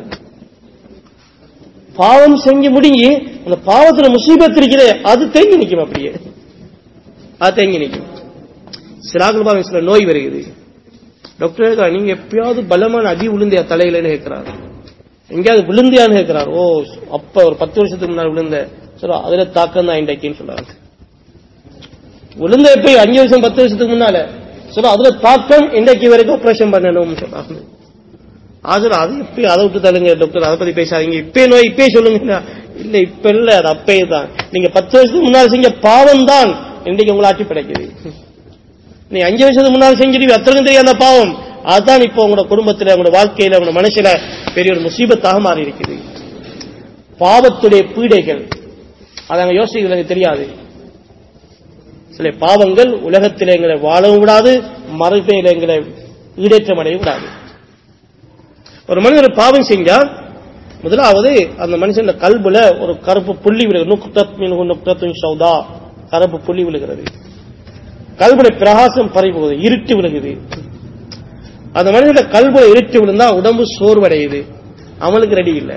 பாவம் செஞ்சு முடிஞ்சு அந்த பாவத்துல முசீபத் இருக்கிறே அது தேங்கி நிற்கும் அப்படியே அது தேங்கி நிற்கும் சிலாக்கள் பாவம் சில நோய் வருகிறது டாக்டர் கேட்கிறா, நீங்க எப்பயாவது பலமான அடி விழுந்தியா தலையிலன்னு கேட்கிறார் எங்கேயாவது விழுந்தியான்னு கேட்கிறார் ஓ அப்ப ஒரு பத்து வருஷத்துக்கு முன்னாடி விழுந்த சொல்ல அதுல தாக்கம் தான் இன்றைக்குன்னு சொல்றாங்க விழுந்த எப்ப அஞ்சு வருஷம் பத்து வருஷத்துக்கு முன்னால சொல்ல அதுல தாக்கம் இன்றைக்கு வரைக்கும் ஆபரேஷன் பண்ணணும் சொல்றாங்க ஆஜர் அது இப்ப அதை விட்டு தள்ளுங்க டாக்டர் அதை பத்தி பேசாதீங்க இப்பே நோய் இப்பே சொல்லுங்க இல்ல இப்ப இல்ல அது அப்பே தான் நீங்க பத்து வருஷத்துக்கு முன்னால செஞ்ச பாவம் தான் இன்றைக்கு உங்களை ஆட்சி படைக்குது நீ அஞ்சு வருஷத்துக்கு முன்னால செஞ்சிருவீங்க அத்தனைக்கும் தெரியாத அந்த பாவம் அதுதான் இப்போ உங்களோட குடும்பத்துல உங்களோட வாழ்க்கையில உங்களோட மனசுல பெரிய ஒரு முசீபத்தாக மாறி இருக்குது பாவத்துடைய பீடைகள் அதை அங்க யோசிக்கிறது தெரியாது சில பாவங்கள் உலகத்தில் எங்களை வாழவும் விடாது மறுமையில் எங்களை ஈடேற்றம் அடைய விடாது ஒரு மனிதர் பாவம் செஞ்சா முதலாவது அந்த மனுஷன் கல்புல ஒரு கருப்பு புள்ளி விழுகிறது நுக்தத் மின்ஹு நுக்தத்துன் சௌதா கருப்பு புள்ளி விழுகிறது கல்புல பிரகாசம் பறிபோகுது இருட்டு விழுகுது அந்த மனிதன கல்புல இருட்டு விழுந்தா உடம்பு சோர்வடையுது அவனுக்கு ரெடி இல்லை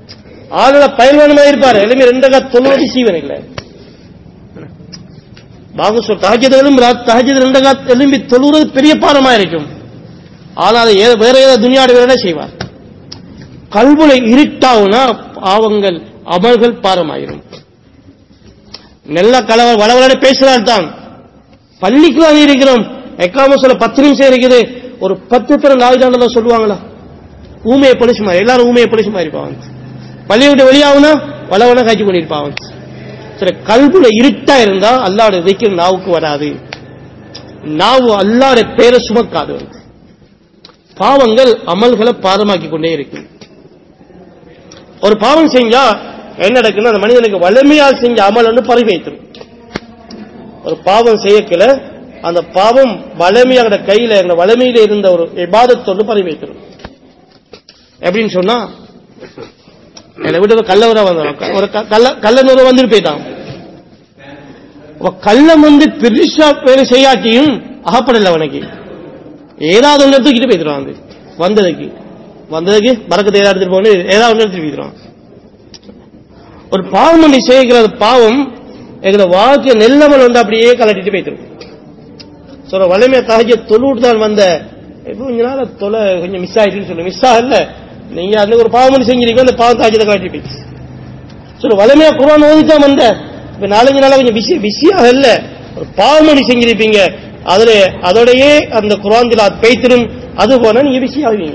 ஆளுல பயன்வானமா இருப்பாரு எல்லாமே ரெண்டக தொண்ணூறு சீவன் இல்லை பாங்க சொல் தஹஜத் எழும்பி தஹஜத் ரெண்டு காத்து எழும்பி தொழுகிறது பெரிய பாரமா இருக்கும் ஆனால் அதை ஏ- வேற ஏதோ துணியாடு வேற செய்வார் கல்வுல இருட்டாவுனா பாவங்கள் அமல்கள் பாரமாயிரும் நல்ல கலவர் வளவளட பேசுறாள் தான் பள்ளிக்கு தான் இருக்கிறோம் எக்காம சொல்ல பத்து நிமிஷம் இருக்குது ஒரு பத்து பேர் லாவிதாண்டத சொல்லுவாங்களா ஊமையை பொலிசு மாதிரி எல்லாரும் ஊமையை பொலிசு மாதிரி இருப்பாங்க பள்ளியை விட்டு வெளியாகுனா வளவன காய்ச்சி கொண்டிருப்பாங்க சரி கல்புல இருட்டா இருந்தா அல்லாட வைக்கிற நாவுக்கு வராது நாவு அல்லாட பேரை சுமக்காது வந்து பாவங்கள் அமல்களை பாதமாக்கி கொண்டே இருக்கு ஒரு பாவம் செஞ்சா என்ன நடக்குன்னா அந்த மனிதனுக்கு வலிமையால் செஞ்ச அமல் வந்து பரிவைத்திரும் ஒரு பாவம் செய்யக்கல அந்த பாவம் வலிமையோட கையில அந்த வலிமையில இருந்த ஒரு இபாதத்தோடு பரிவைத்திரும் எப்படின்னு சொன்னா என்னை விட்டு கல்லவரா வந்தான் ஒரு க- கள்ள கள்ளநூறு வந்துட்டு போயிட்டான் அப்ப கள்ளம் வந்து பெருசா பேரு செய்யாட்டியும் அகப்படல அவனுக்கு ஏதாவது ஒன்று தூக்கிட்டு போயிடுறான் வந்து வந்ததுக்கு வந்ததுக்கு மறக்கத்தை ஏதாவது எடுத்துட்டு போகணும் ஏதாவது ஒன்று எடுத்துட்டு போயிடுறான் ஒரு பாவம் பண்ணி செய்கிற பாவம் எங்களை வாழ்க்கை நெல்லமல் வந்து அப்படியே கலட்டிட்டு போயிடும் சொல்ற வலிமை தகஜ தொழுவிட்டு தான் வந்த இப்போ கொஞ்ச நாள் தொலை கொஞ்சம் மிஸ் ஆயிடுச்சுன்னு சொல்லு மிஸ் ஆகல நீங்க அந்த ஒரு பாவம் பண்ணி செஞ்சிருக்கீங்க அந்த பாவம் தாஜத்தை கலட்டி போயிடுச்சு சொல்ல வலிமையா குரான் ஓதித்தான் வந்த இப்ப நாலஞ்சு நாளா கொஞ்சம் பிஸி பிஸியாக இல்ல ஒரு பாவம் பண்ணி செஞ்சிருப்பீங்க அதுல அதோடயே அந்த குரான் திலாத் பெய்த்திரும் அது போனா நீங்க பிஸி ஆகுவீங்க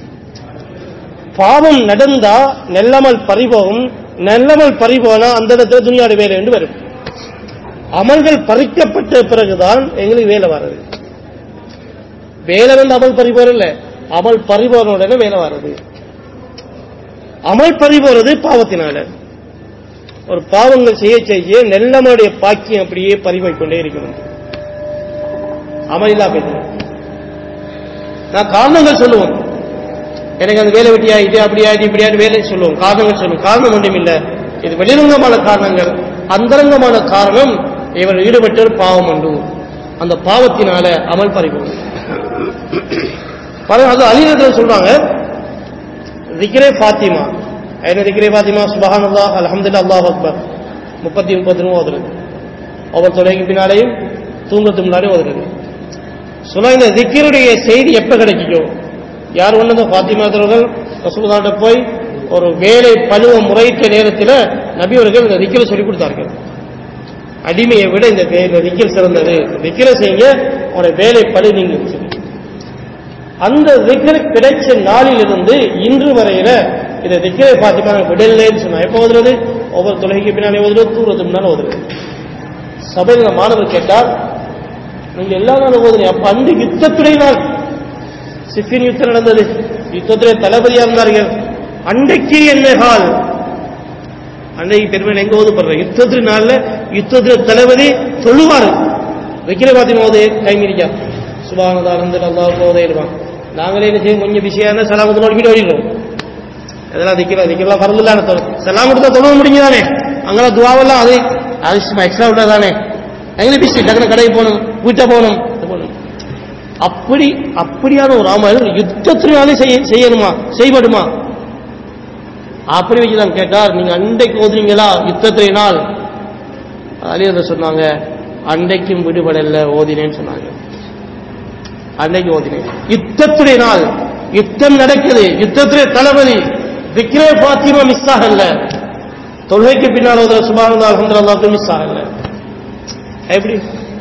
பாவம் நடந்தா நெல்லமல் பறிபோகும் நெல்லமல் பறிபோனா அந்த இடத்துல துணியாடு வேலை என்று வரும் அமல்கள் பறிக்கப்பட்ட பிறகுதான் எங்களுக்கு வேலை வர்றது வேலை வந்து அமல் பறிபோர் இல்ல அமல் பறிபோன உடனே வேலை வர்றது அமல் பறிபோறது பாவத்தினால ஒரு பாவங்கள் செய்ய செய்ய நெல்லமனுடைய பாக்கியம் அப்படியே பறிபோய் கொண்டே இருக்கிறது அமல் இல்லா போயிட்டு நான் காரணங்கள் சொல்லுவோம் எனக்கு அந்த வேலை வெட்டி ஆயிட்டு அப்படி ஆயிட்டு இப்படி ஆயிட்டு வேலை சொல்லுவோம் காரணங்கள் சொல்லுவோம் காரணம் ஒன்றும் இல்ல இது வெளிரங்கமான காரணங்கள் அந்தரங்கமான காரணம் இவர் ஈடுபட்ட ஒரு பாவம் உண்டு அந்த பாவத்தினால அமல் பறிபோம் பாருங்க, அது அலிரத்தில் சொல்றாங்க திக்ரே ஃபாத்திமா என்ன திக்ரே ஃபாத்திமா சுபஹான் அல்லாஹ் அல்ஹம்துலில்லாஹ் அல்லாஹ் அக்பர் முப்பத்தி முப்பத்தி ரூபா ஓதுறது ஒவ்வொரு தொலைக்கு பின்னாலேயும் தூங்கத்துக்கு முன்னாடியும் ஓதுறது சொன்னா இந்த திக்கிருடைய செய்தி எப்ப கிடைக்கும் யார் ஒண்ணு பாத்திமா அவர்கள் ரசூலுல்லாஹ்ட்ட போய் ஒரு வேலை பழுவ முறையிட்ட நேரத்தில் நபி அவர்கள் இந்த திக்கிரை சொல்லி கொடுத்தார்கள் அடிமையை விட இந்த வே- இந்த திக்கில் சிறந்தது திக்கிரை செய்யுங்க உங்களுடைய வேலை பழு நீங்க சொல்லி அந்த திக்கர் கிடைச்ச நாளிலிருந்து இன்று வரையில இந்த திக்கரை பாத்திமா விடலைன்னு சொன்னா எப்ப ஓதுறது ஒவ்வொரு தொலைக்கு பின்னாலே ஓதுறது தூரத்துக்கு முன்னால ஓதுறது சபையில் இந்த மாணவர் கேட்டார் நீங்க எல்லா நாளும் ஓதுறீங்க அப்ப அந்த யுத்தத்துடைய நாள் சிஃபின் யுத்தம் நடந்தது யுத்தத்துடைய தளபதியா இருந்தார்கள் அன்றைக்கு என்ன ஹால் அன்றைக்கு பெருமை எங்க ஓதுப்படுற யுத்தத்து நாள்ல யுத்தத்துல தளபதி சொல்லுவாரு வைக்கிற பாத்திமா ஓது டைம் இருக்கா சுபானதா அனந்தன் அல்லாஹ் ஓதையிடுவான் நாங்களே என்ன செய்யும் கொஞ்சம் பிஸியான சலாமத்து நோக்கிட்டு ஓடிடுறோம் அதெல்லாம் திக்கிறோம் திக்கலாம் பரவாயில்ல தொழில் சலாம் கொடுத்தா தொழுவ முடியுதானே அங்கெல்லாம் துவாவெல்லாம் அது அது சும்மா எக்ஸ்ட்ரா உள்ளதானே எங்களுக்கு பிஸி டக்குனு கடைக்கு போகணும் வீட்டை போகணும் இது போகணும் அப்படி அப்படியான ஒரு அமல் யுத்தத்தினாலே செய்ய செய்யணுமா செய்யப்படுமா அப்படி வச்சுதான் கேட்டார் நீங்க அன்றைக்கு ஓதுவீங்களா யுத்தத்திலே நாள் அலியத சொன்னாங்க அன்றைக்கும் விடுபடல ஓதினேன்னு சொன்னாங்க அன்னைக்கு ஓதினேன் யுத்தத்துடைய நாள் யுத்தம் நடக்குது யுத்தத்துடைய தளபதி விக்ரே பாத்திமா மிஸ் ஆகல தொழுகைக்கு பின்னால் ஓதுற சுபானந்தா அலமதுல்லாவுக்கு மிஸ் ஆகல எப்படி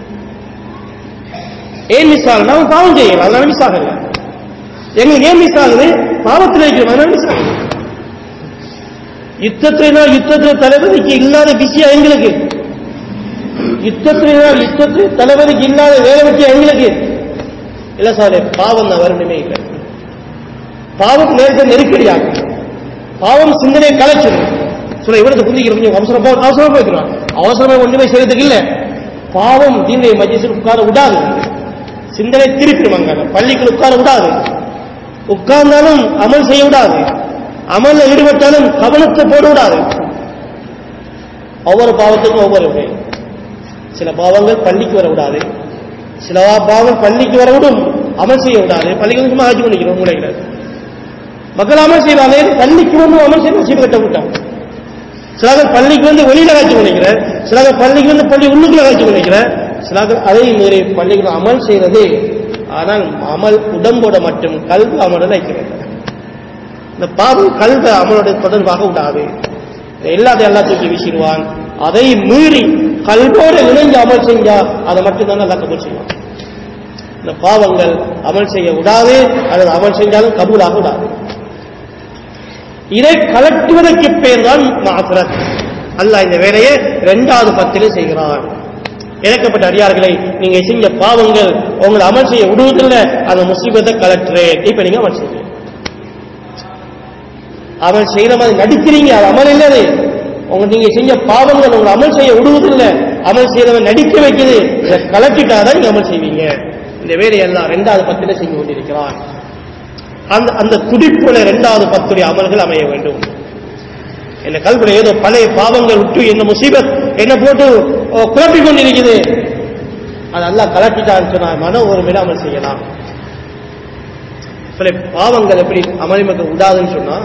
ஏன் மிஸ் ஆகல அவன் பாவம் செய்யல அதனால மிஸ் ஆகல எங்களுக்கு ஏன் மிஸ் ஆகுது பாவத்தில் இருக்கிறோம் அதனால மிஸ் ஆகுது யுத்தத்தினா யுத்தத்துல தளபதிக்கு இல்லாத பிஸியா எங்களுக்கு யுத்தத்தினா யுத்தத்து தளபதிக்கு இல்லாத வேலை வெட்டியா எங்களுக்கு இல்ல சார் பாவம் தான் வரணுமே இல்லை பாவம் நேரத்தை நெருக்கடியாகும் பாவம் சிந்தனையை கலைச்சிடும் சொல்ல இவரது புரிஞ்சுக்கிற கொஞ்சம் அவசரம் போ அவசரமா போய்க்கிறான் அவசரமா ஒன்றுமே செய்யறதுக்கு இல்ல பாவம் தீனை மஜிசில் உட்கார விடாது சிந்தனை திருப்பிடுவாங்க பள்ளிக்குள் உட்கார விடாது உட்கார்ந்தாலும் அமல் செய்ய விடாது அமல்ல ஈடுபட்டாலும் கவனத்தை போட விடாது ஒவ்வொரு பாவத்துக்கும் ஒவ்வொரு வகை சில பாவங்கள் பள்ளிக்கு வர விடாது சில பாவம் பள்ளிக்கு வர விடும் அமல் செய்ய விடாது பள்ளிக்கு வந்து சும்மா ஆட்சி பண்ணிக்கிறோம் மூளைகிறார் மக்கள் அமல் செய்வாங்க பள்ளிக்கு வந்து அமல் செய்ய சீர் கட்ட விட்டான் சிலர்கள் பள்ளிக்கு வந்து வெளியில காட்சி பண்ணிக்கிறார் சிலர்கள் பள்ளிக்கு வந்து பள்ளி உள்ளுக்குள்ள காட்சி பண்ணிக்கிறார் சிலர்கள் அதே மீறி பள்ளிக்குள்ள அமல் செய்யறது ஆனால் அமல் உடம்போட மட்டும் கல்வி அமலோட வைக்கிறது இந்த பாவம் கல்வி அமலோட தொடர்பாக விடாது எல்லாத்தையும் எல்லாம் தூக்கி வீசிடுவான் அதை மீறி கல்வோடு இணைஞ்சு அமல் செஞ்சா அதை மட்டும்தான் நல்லா கபூல் செய்வான் இந்த பாவங்கள் அமல் செய்ய விடாது அல்லது அமல் செஞ்சாலும் கபூலாக விடாது இதை கலட்டுவதற்கு பேர் தான் மாசரத் அல்லாஹ் இந்த வேலையை இரண்டாவது பத்திலே செய்கிறான் இறக்கப்பட்ட அடியார்களை நீங்க செஞ்ச பாவங்கள் உங்களை அமல் செய்ய விடுவதில்லை அந்த முசீபத்தை கலட்டுறேன் இப்ப நீங்க அமல் செய்யுங்க அமல் செய்யற மாதிரி நடிக்கிறீங்க அது அமல் இல்லது உங்க நீங்க செஞ்ச பாவங்கள் உங்களை அமல் செய்ய விடுவதில்லை அமல் செய்யறவன் நடிக்க வைக்குது இதை கலட்டிட்டாதான் நீங்க அமல் செய்வீங்க இந்த வேலையெல்லாம் இரண்டாவது பத்திலே செய்து கொண்டிருக்கிறான் அந்த அந்த துடிப்புல இரண்டாவது பத்துடைய அமல்கள் அமைய வேண்டும் என்ன கல்வில ஏதோ பழைய பாவங்கள் விட்டு என்ன முசீபத் என்ன போட்டு ஓ, குழப்பிக் கொண்டிருக்குது அது எல்லாம் கலட்டிட்டான்னு சொன்னா மன ஒரு அமல் செய்யலாம் சில பாவங்கள் எப்படி அமளிமக்க விடாதுன்னு சொன்னா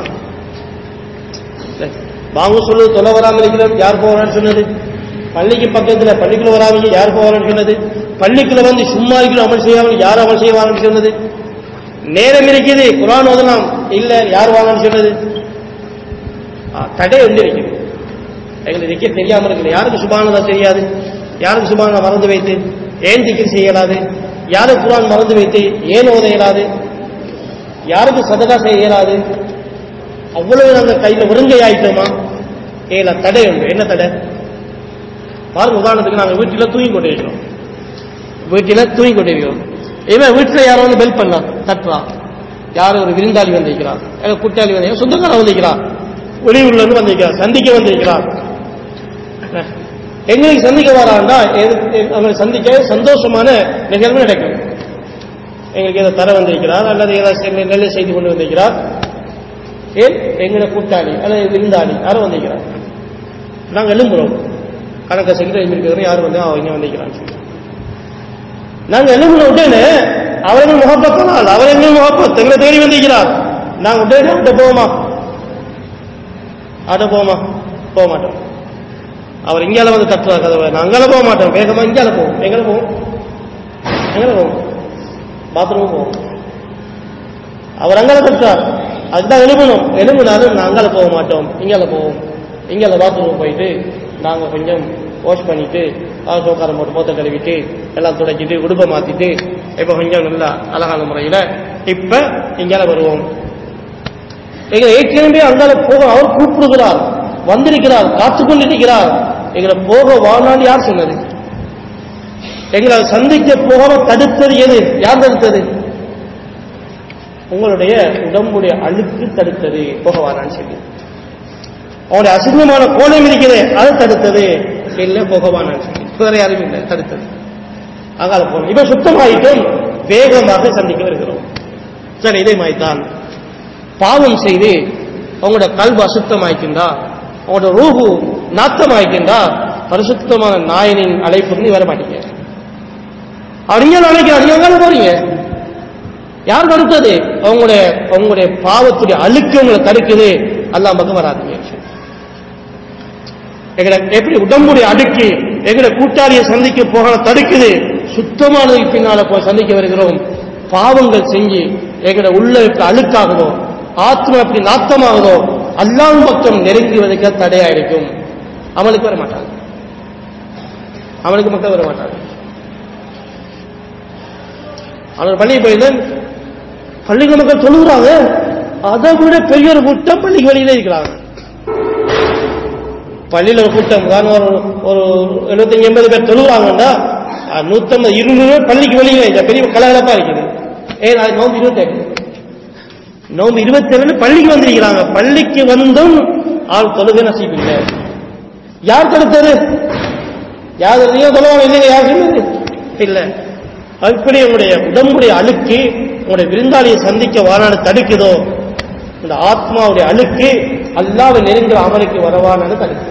வாங்க சொல்லுது தொலை வராம இருக்கிறோம் யார் போவான்னு சொன்னது பள்ளிக்கு பக்கத்துல பள்ளிக்குள்ள வராம யார் போவான்னு சொன்னது பள்ளிக்குள்ள வந்து சும்மா இருக்கிறோம் அமல் செய்யாமல் யார் அமல் செய்வாங்கன்னு சொன்னது நேரம் இருக்குது குரான் ஓதலாம் இல்ல யார் வாங்கன்னு சொன்னது ஆ, தடை வந்து இருக்குது எங்களுக்கு நிக்க தெரியாம இருக்குது யாருக்கு சுபானதா தெரியாது யாருக்கு சுபானதா மறந்து வைத்து ஏன் திக்கர் செய்யலாது யாருக்கு குரான் மறந்து வைத்து ஏன் ஓத இயலாது யாருக்கு சதகா செய்ய இயலாது அவ்வளவு நாங்க கையில ஒருங்கை ஆயிட்டோமா ஏல தடை உண்டு என்ன தடை பாருங்க உதாரணத்துக்கு நாங்க வீட்டில தூங்கி கொண்டிருக்கிறோம் வீட்டில தூங்கி கொண்டிருக்கிறோம் இவன் வீட்டுல யாரோ வந்து பெல் பண்ணா தட்டுறா யாரோ ஒரு விருந்தாளி வந்திருக்கிறார் எங்க கூட்டாளி வந்து சொந்தக்காரன் வந்திருக்கிறார் வெளியூர்ல இருந்து வந்திருக்கிறார் சந்திக்க வந்திருக்கிறார் எங்களுக்கு சந்திக்க வராண்டா அவங்களை சந்திக்க சந்தோஷமான நிகழ்வு நடக்கும் எங்களுக்கு ஏதோ தர வந்திருக்கிறார் அல்லது ஏதாவது நல்ல செய்தி கொண்டு வந்திருக்கிறார் ஏன் எங்களை கூட்டாளி அல்லது விருந்தாளி யாரும் வந்திருக்கிறார் நாங்கள் எழும்புறோம் கணக்க செக்ரட்டரி இருக்கிறவங்க யாரும் வந்து அவங்க வந்திருக்கிறான்னு சொல்லி நாங்க எழும்புன உடனே அவர்கள் முகப்பத்தனால் அவர் எங்கள் முகப்பத் எங்களை தேடி வந்திருக்கிறார் நாங்க உடனே அவட்ட போவோமா அட போமா போக மாட்டோம் அவர் இங்கால வந்து தட்டுவார் கதவை நாங்கள போக மாட்டோம் வேகமா இங்கால போவோம் எங்களை போவோம் எங்களை போவோம் பாத்ரூம் போவோம் அவர் அங்கால தட்டுறார் அதுதான் எழுப்பணும் எழுப்பினாலும் நாங்கள போக மாட்டோம் இங்கால போவோம் இங்கால பாத்ரூம் போயிட்டு நாங்க கொஞ்சம் வாஷ் பண்ணிட்டு காசு உட்காரம் போட்டு போத்த கழுவிட்டு எல்லாம் துடைச்சிட்டு உடுப்பை மாத்திட்டு இப்ப கொஞ்சம் நல்லா அழகான முறையில இப்ப இங்கால வருவோம் எங்களை ஏற்கனவே அங்கால போக அவர் கூப்பிடுகிறார் வந்திருக்கிறார் காத்து கொண்டிருக்கிறார் எங்களை போக வாழ்நாள் யார் சொன்னது எங்களை சந்திக்க போகாம தடுத்தது எது யார் தடுத்தது உங்களுடைய உடம்புடைய அழுக்கு தடுத்தது போக வாரான்னு சொல்லி அவனுடைய அசிங்கமான கோலம் இருக்கிறது அது தடுத்தது இல்ல போகவானான்னு சொல்லி வேற யாரும் இல்லை தடுத்தது அங்கால போனோம் இப்ப சுத்தமாயிட்டும் வேகமாக சந்திக்க வருகிறோம் சரி இதே மாதிரிதான் பாவம் செய்து உங்களோட கல்வி அசுத்தமாய்க்கின்றா உங்களோட ரூபு நாத்தமாய்க்கின்றா பரிசுத்தமான நாயனின் அழைப்புக்கு நீ வர மாட்டீங்க அவர் இங்கே நினைக்கிறார் நீங்க எங்கால போறீங்க யார் தடுத்தது உங்களுடைய உங்களுடைய பாவத்துடைய அழுக்கு உங்களை தடுக்குது அல்லாஹ் பக்கம் வராதீங்க எங்களை எப்படி உடம்புடைய அடுக்கு எங்களை கூட்டாளியை சந்திக்க போக தடுக்குது சுத்தமானதுக்கு பின்னால போய் சந்திக்க வருகிறோம் பாவங்கள் செஞ்சு எங்களை உள்ள எப்படி அழுக்காகுதோ ஆத்மா எப்படி நாத்தமாகுதோ அல்லாம் பக்கம் நெருங்குவதற்கு தடையா இருக்கும் அவனுக்கு வர மாட்டாங்க அவனுக்கு மட்டும் வர மாட்டாங்க அவன் பள்ளி போயிருந்தேன் பள்ளிக்கு மக்கள் தொழுகிறாங்க அதை விட பெரிய ஒரு கூட்டம் பள்ளிக்கு வெளியில இருக்கிறாங்க பள்ளியில் ஒரு கூட்டம் உதாரணம் ஒரு ஒரு எழுபத்தஞ்சு எண்பது பேர் தொழுகிறாங்கன்னா நூத்தம்பது இருநூறு பேர் பள்ளிக்கு வெளியில இந்த பெரிய கலகலப்பா இருக்குது ஏன் அது நோம்பு இருபத்தேழு நோம்பு இருபத்தி ஏழு பள்ளிக்கு வந்திருக்கிறாங்க பள்ளிக்கு வந்தும் ஆள் தொழுகை நசீப் இல்லை யார் தடுத்தது யார் நீங்க சொல்லுவாங்க இல்லைங்க யார் சொன்னது இல்ல அப்படி உங்களுடைய உடம்புடைய அழுக்கு உங்களுடைய விருந்தாளியை சந்திக்க வாரான தடுக்குதோ இந்த ஆத்மாவுடைய அழுக்கு அல்லாவை நெருங்குற அமலுக்கு வரவானது தடுக்குது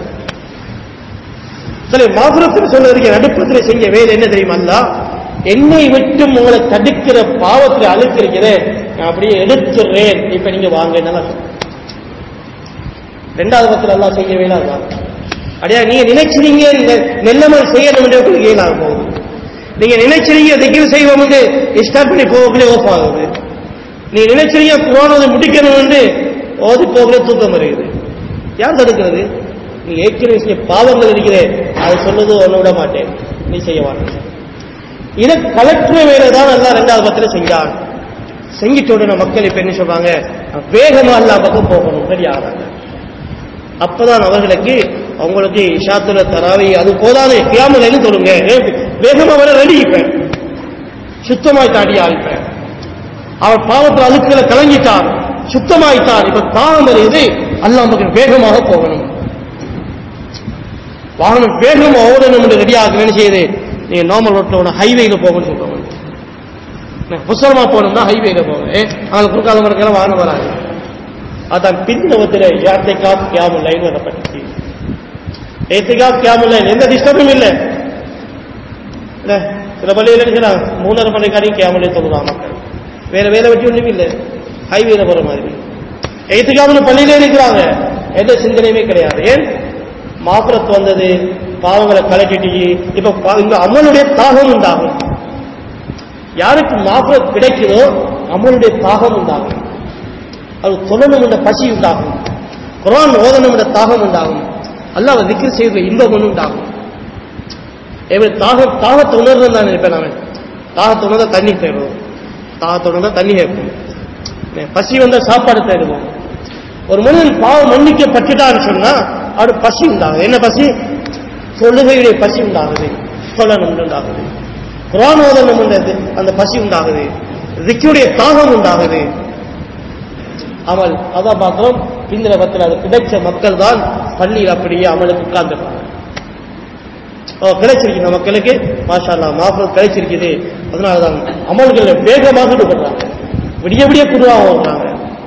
சரி மாபுரத்தில் சொல்றதுக்கு நடுப்பத்தில் செஞ்ச வேலை என்ன தெரியுமா அல்லா என்னை விட்டும் உங்களை தடுக்கிற பாவத்தில் அழுக்கு இருக்கிறே நான் அப்படியே எடுத்துடுறேன் இப்ப நீங்க வாங்க நல்லா ரெண்டாவது பத்தில் எல்லாம் செய்ய வேணாம் அடையா நீங்க நினைச்சிருங்க இந்த நெல்லமல் செய்யணும் என்று உங்களுக்கு இயலாக போகுது நீங்க நினைச்சிருங்க திகில் செய்வோம் என்று ஸ்டார்ட் பண்ணி போகலே ஓஃப் ஆகுது நீங்க நினைச்சிருங்க குரானதை முடிக்கணும் என்று ஓதி போகலே தூக்கம் வருகிறது யார் தடுக்கிறது நீ ஏற்கனவே செய்ய பாவங்கள் இருக்கிறே அதை சொல்லுது ஒன்று விட மாட்டேன் நீ செய்ய மாட்டேன் இதை கலெக்டர் வேலை தான் எல்லாம் ரெண்டாவது பத்தில் செஞ்சான் செஞ்சிட்ட உடனே மக்கள் இப்ப என்ன சொல்றாங்க வேகமா எல்லா பக்கம் போகணும் ரெடி ஆகிறாங்க அப்பதான் அவர்களுக்கு அவங்களுக்கு இஷாத்துல தராவி அது போதாது கியாமலைன்னு சொல்லுங்க ஏன் வேகமா வர ரெடி இப்ப சுத்தமாய் தாடி ஆயிப்பேன் அவர் பாவத்தில் அழுக்களை கலங்கிட்டார் சுத்தமாயிட்டார் இப்ப தாகம் வருது அல்லாஹ் மக்கள் வேகமாக போகணும் வாகனம் வேகமா ஓடணும் என்று ரெடியாக என்ன செய்யுது நீங்க நார்மல் ரோட்ல ஒன்று ஹைவேல போகணும்னு சொல்றோம் புசரமா போகணும்னா ஹைவேல போகணும் அங்கே குறுக்கால மரக்கெல்லாம் வாகனம் வராது அதான் பின்னவத்தில் யாத்திகா கியாமுல் லைன் வரப்பட்டுச்சு ஏத்திகா கியாமுல் லைன் எந்த டிஸ்டர்பும் இல்லை இல்ல, சில பள்ளியில் இருக்கிறாங்க மூணரை மணிக்காரையும் கியாமலே தொழுதான் மக்கள் வேற வேலை வெட்டி ஒன்றும் இல்லை ஹைவேல போற மாதிரி ஏத்துக்காமல் பள்ளியிலே இருக்கிறாங்க எந்த சிந்தனையுமே கிடையாது ஏன் மாப்பிரத்து வந்தது பாவங்களை கலட்டிட்டு இப்ப பா- இந்த அமலுடைய தாகம் உண்டாகும் யாருக்கு மாப்பிரத் கிடைக்குதோ அமலுடைய தாகம் உண்டாகும் அது சொல்லணும் என்ற பசி உண்டாகும் குரான் ஓதணும் என்ற தாகம் உண்டாகும் அல்லாஹ் திக்ர் செய்த இன்பம் ஒன்று உண்டாகும் இவன் தாகம் தாகத்தை உணர்ந்து தான் நினைப்பேன் அவன் தாகத்தை உணர்ந்தா தண்ணி தேடுவோம் தாகத்தை உணர்ந்தா தண்ணி கேட்போம் பசி வந்தா சாப்பாடு தேடுவோம் ஒரு மனிதன் பாவம் மன்னிக்கப்பட்டுட்டான்னு சொன்னா அவரு பசி உண்டாகுது என்ன பசி தொழுகையுடைய பசி உண்டாகுது சொல்லணும் உண்டாகுது குரான் ஓதணும் என்றது அந்த பசி உண்டாகுது திக்குடைய தாகம் உண்டாகுது அமல் அதான் பார்க்கிறோம் பிந்திர பத்தில் அது கிடைச்ச மக்கள் தான் பள்ளியில் அப்படியே அமலுக்கு உட்கார்ந்துருப்பாங்க ஓ, கிடைச்சிருக்கு இந்த மக்களுக்கு மாஷா அல்லா மாஃபல் கிடைச்சிருக்குது அதனால தான் அமல்கள் வேகமாக ஈடுபடுறாங்க விடிய விடிய குருவாக ஓடுறாங்க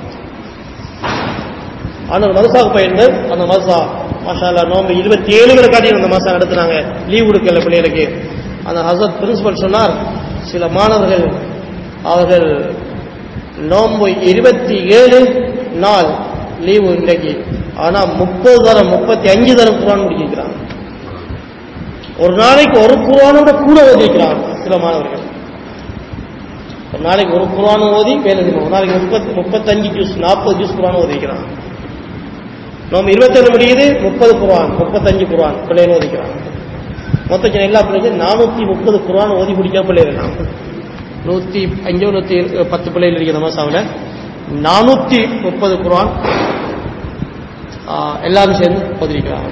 ஆனால் மதுசாக பயிர்கள் அந்த மதுசா மாஷா அல்லா நோம்பு இருபத்தி ஏழு காட்டி அந்த மாசம் நடத்துனாங்க லீவ் கொடுக்கல பிள்ளைகளுக்கு அந்த ஹசரத் பிரின்சிபல் சொன்னார் சில மாணவர்கள் அவர்கள் நோம்பு இருபத்தி ஏழு நாள் லீவு இன்றைக்கு ஆனா முப்பது தரம் முப்பத்தி அஞ்சு தரம் குரான் முடிக்கிறாங்க ஒரு நாளைக்கு ஒரு குரானோட கூட ஓதிக்கிறாங்க சில மாணவர்கள் ஒரு நாளைக்கு ஒரு குரான் ஓதி வேலை செய்யணும் ஒரு நாளைக்கு முப்பத்தி முப்பத்தஞ்சு ஜூஸ் நாற்பது ஜூஸ் குரான் ஓதிக்கிறான் நம்ம இருபத்தேழு முடியுது முப்பது குரான் முப்பத்தஞ்சு குரான் பிள்ளைகள் ஓதிக்கிறாங்க மொத்தம் எல்லா பிள்ளைகளும் நானூத்தி முப்பது குரான் ஓதி முடிக்க பிள்ளைகள் நாம் நூத்தி அஞ்சோ நூத்தி பத்து பிள்ளைகள் இருக்கிற மாசாவில் நானூத்தி முப்பது குரான் ஆ, எல்லாரும் சேர்ந்து ஓதிருக்கிறாங்க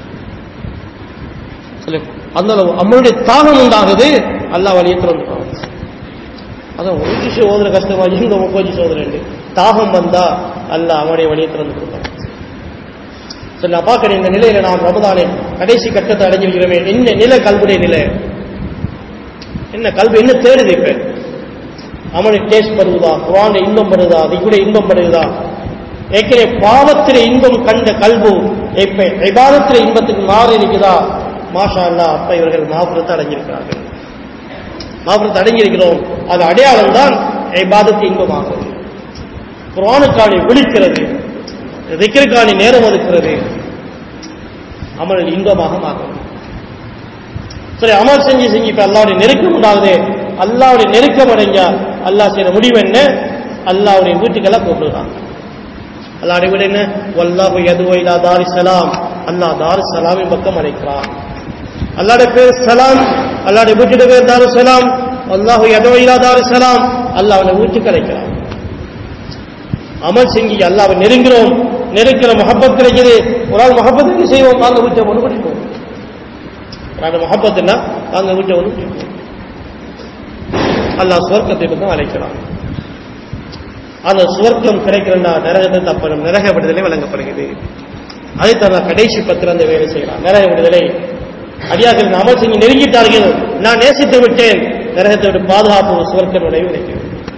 சொல்லு அந்த அளவு அம்மனுடைய தாகம் உண்டாகுது அல்லாஹ் வழியை திறந்துட்டான் அதான் ஒரு விஷயம் ஓதுற கஷ்டமா இங்க முப்பது விஷயம் ஓதுறேன் தாகம் வந்தா அல்லாஹ் அவனுடைய வழியை திறந்து கொடுத்தான் சரி நான் பார்க்கிறேன் இந்த நிலையில நாம் ரமதானை கடைசி கட்டத்தை அடைஞ்சிருக்கிறோமே என்ன நிலை கல்விடைய நிலை என்ன கல்வி என்ன தேடுது இப்ப அவனுக்கு டேஸ்ட் படுவதா குரான் இன்பம் படுதா அது கூட இன்பம் படுதா ஏற்கனவே பாவத்தில இன்பம் கண்ட கல்வு இப்ப விவாதத்தில இன்பத்துக்கு மாறி இருக்குதா மாஷா அல்லா அப்ப இவர்கள் மாபுரத்தை அடைஞ்சிருக்கிறார்கள் மாபுரத்தை அடைஞ்சிருக்கிறோம் அது அடையாளம் தான் இபாதத்து இன்பமாகும் குரானுக்காணி விழிக்கிறது திக்கிற்காணி நேரம் ஒதுக்கிறது அமல் இன்பமாக மாறும் சரி அமல் செஞ்சு செஞ்சு இப்ப அல்லாவுடைய நெருக்கம் உண்டாகுது அல்லாவுடைய நெருக்கம் அடைஞ்சா அல்லாஹ் செய்யற முடிவு என்ன அல்லாவுடைய வீட்டுக்கெல்லாம் கூப்பிடுறான் அல்லாவுடைய வீடு என்ன வல்லாஹு யதுவைலா தாரி சலாம் அல்லாஹ் தாரு சலாமின் பக்கம் அழைக்கிறான் அல்லாவுடைய பேர் சலாம் அல்லாவுடைய வீட்டுடைய பேர் தாரு சலாம் அல்லாஹு யதுவைலா தாரு சலாம் அல்லாஹ் அவனை வீட்டுக்கு அழைக்கிறான் அமல் செஞ்சு அல்லாவை நெருங்கிறோம் நெருங்கிற மஹப்பத் கிடைக்குது ஒரு ஆள் மஹப்பத் என்ன செய்வோம் வாங்க வீட்டை ஒன்று பிடிப்போம் நாங்கள் மஹப்பத்துன்னா வாங்க வீட்டை ஒன்று பிடிப்போம் அல்லாஹ் சுவர்க்கத்தை பக்கம் அழைக்கிறான் அந்த சுவர்க்கம் கிடைக்கிறா நரகத்தை தப்பணும் நரக விடுதலை வழங்கப்படுகிறது அதை தர கடைசி பத்திர அந்த வேலை செய்யலாம் நரக விடுதலை அடியார்கள் அமல் செஞ்சு நெருங்கிட்டார்கள் நான் நேசித்து விட்டேன் நரகத்தை விட்டு பாதுகாப்பு சுவர்க்க நுழைவு கிடைக்கிறது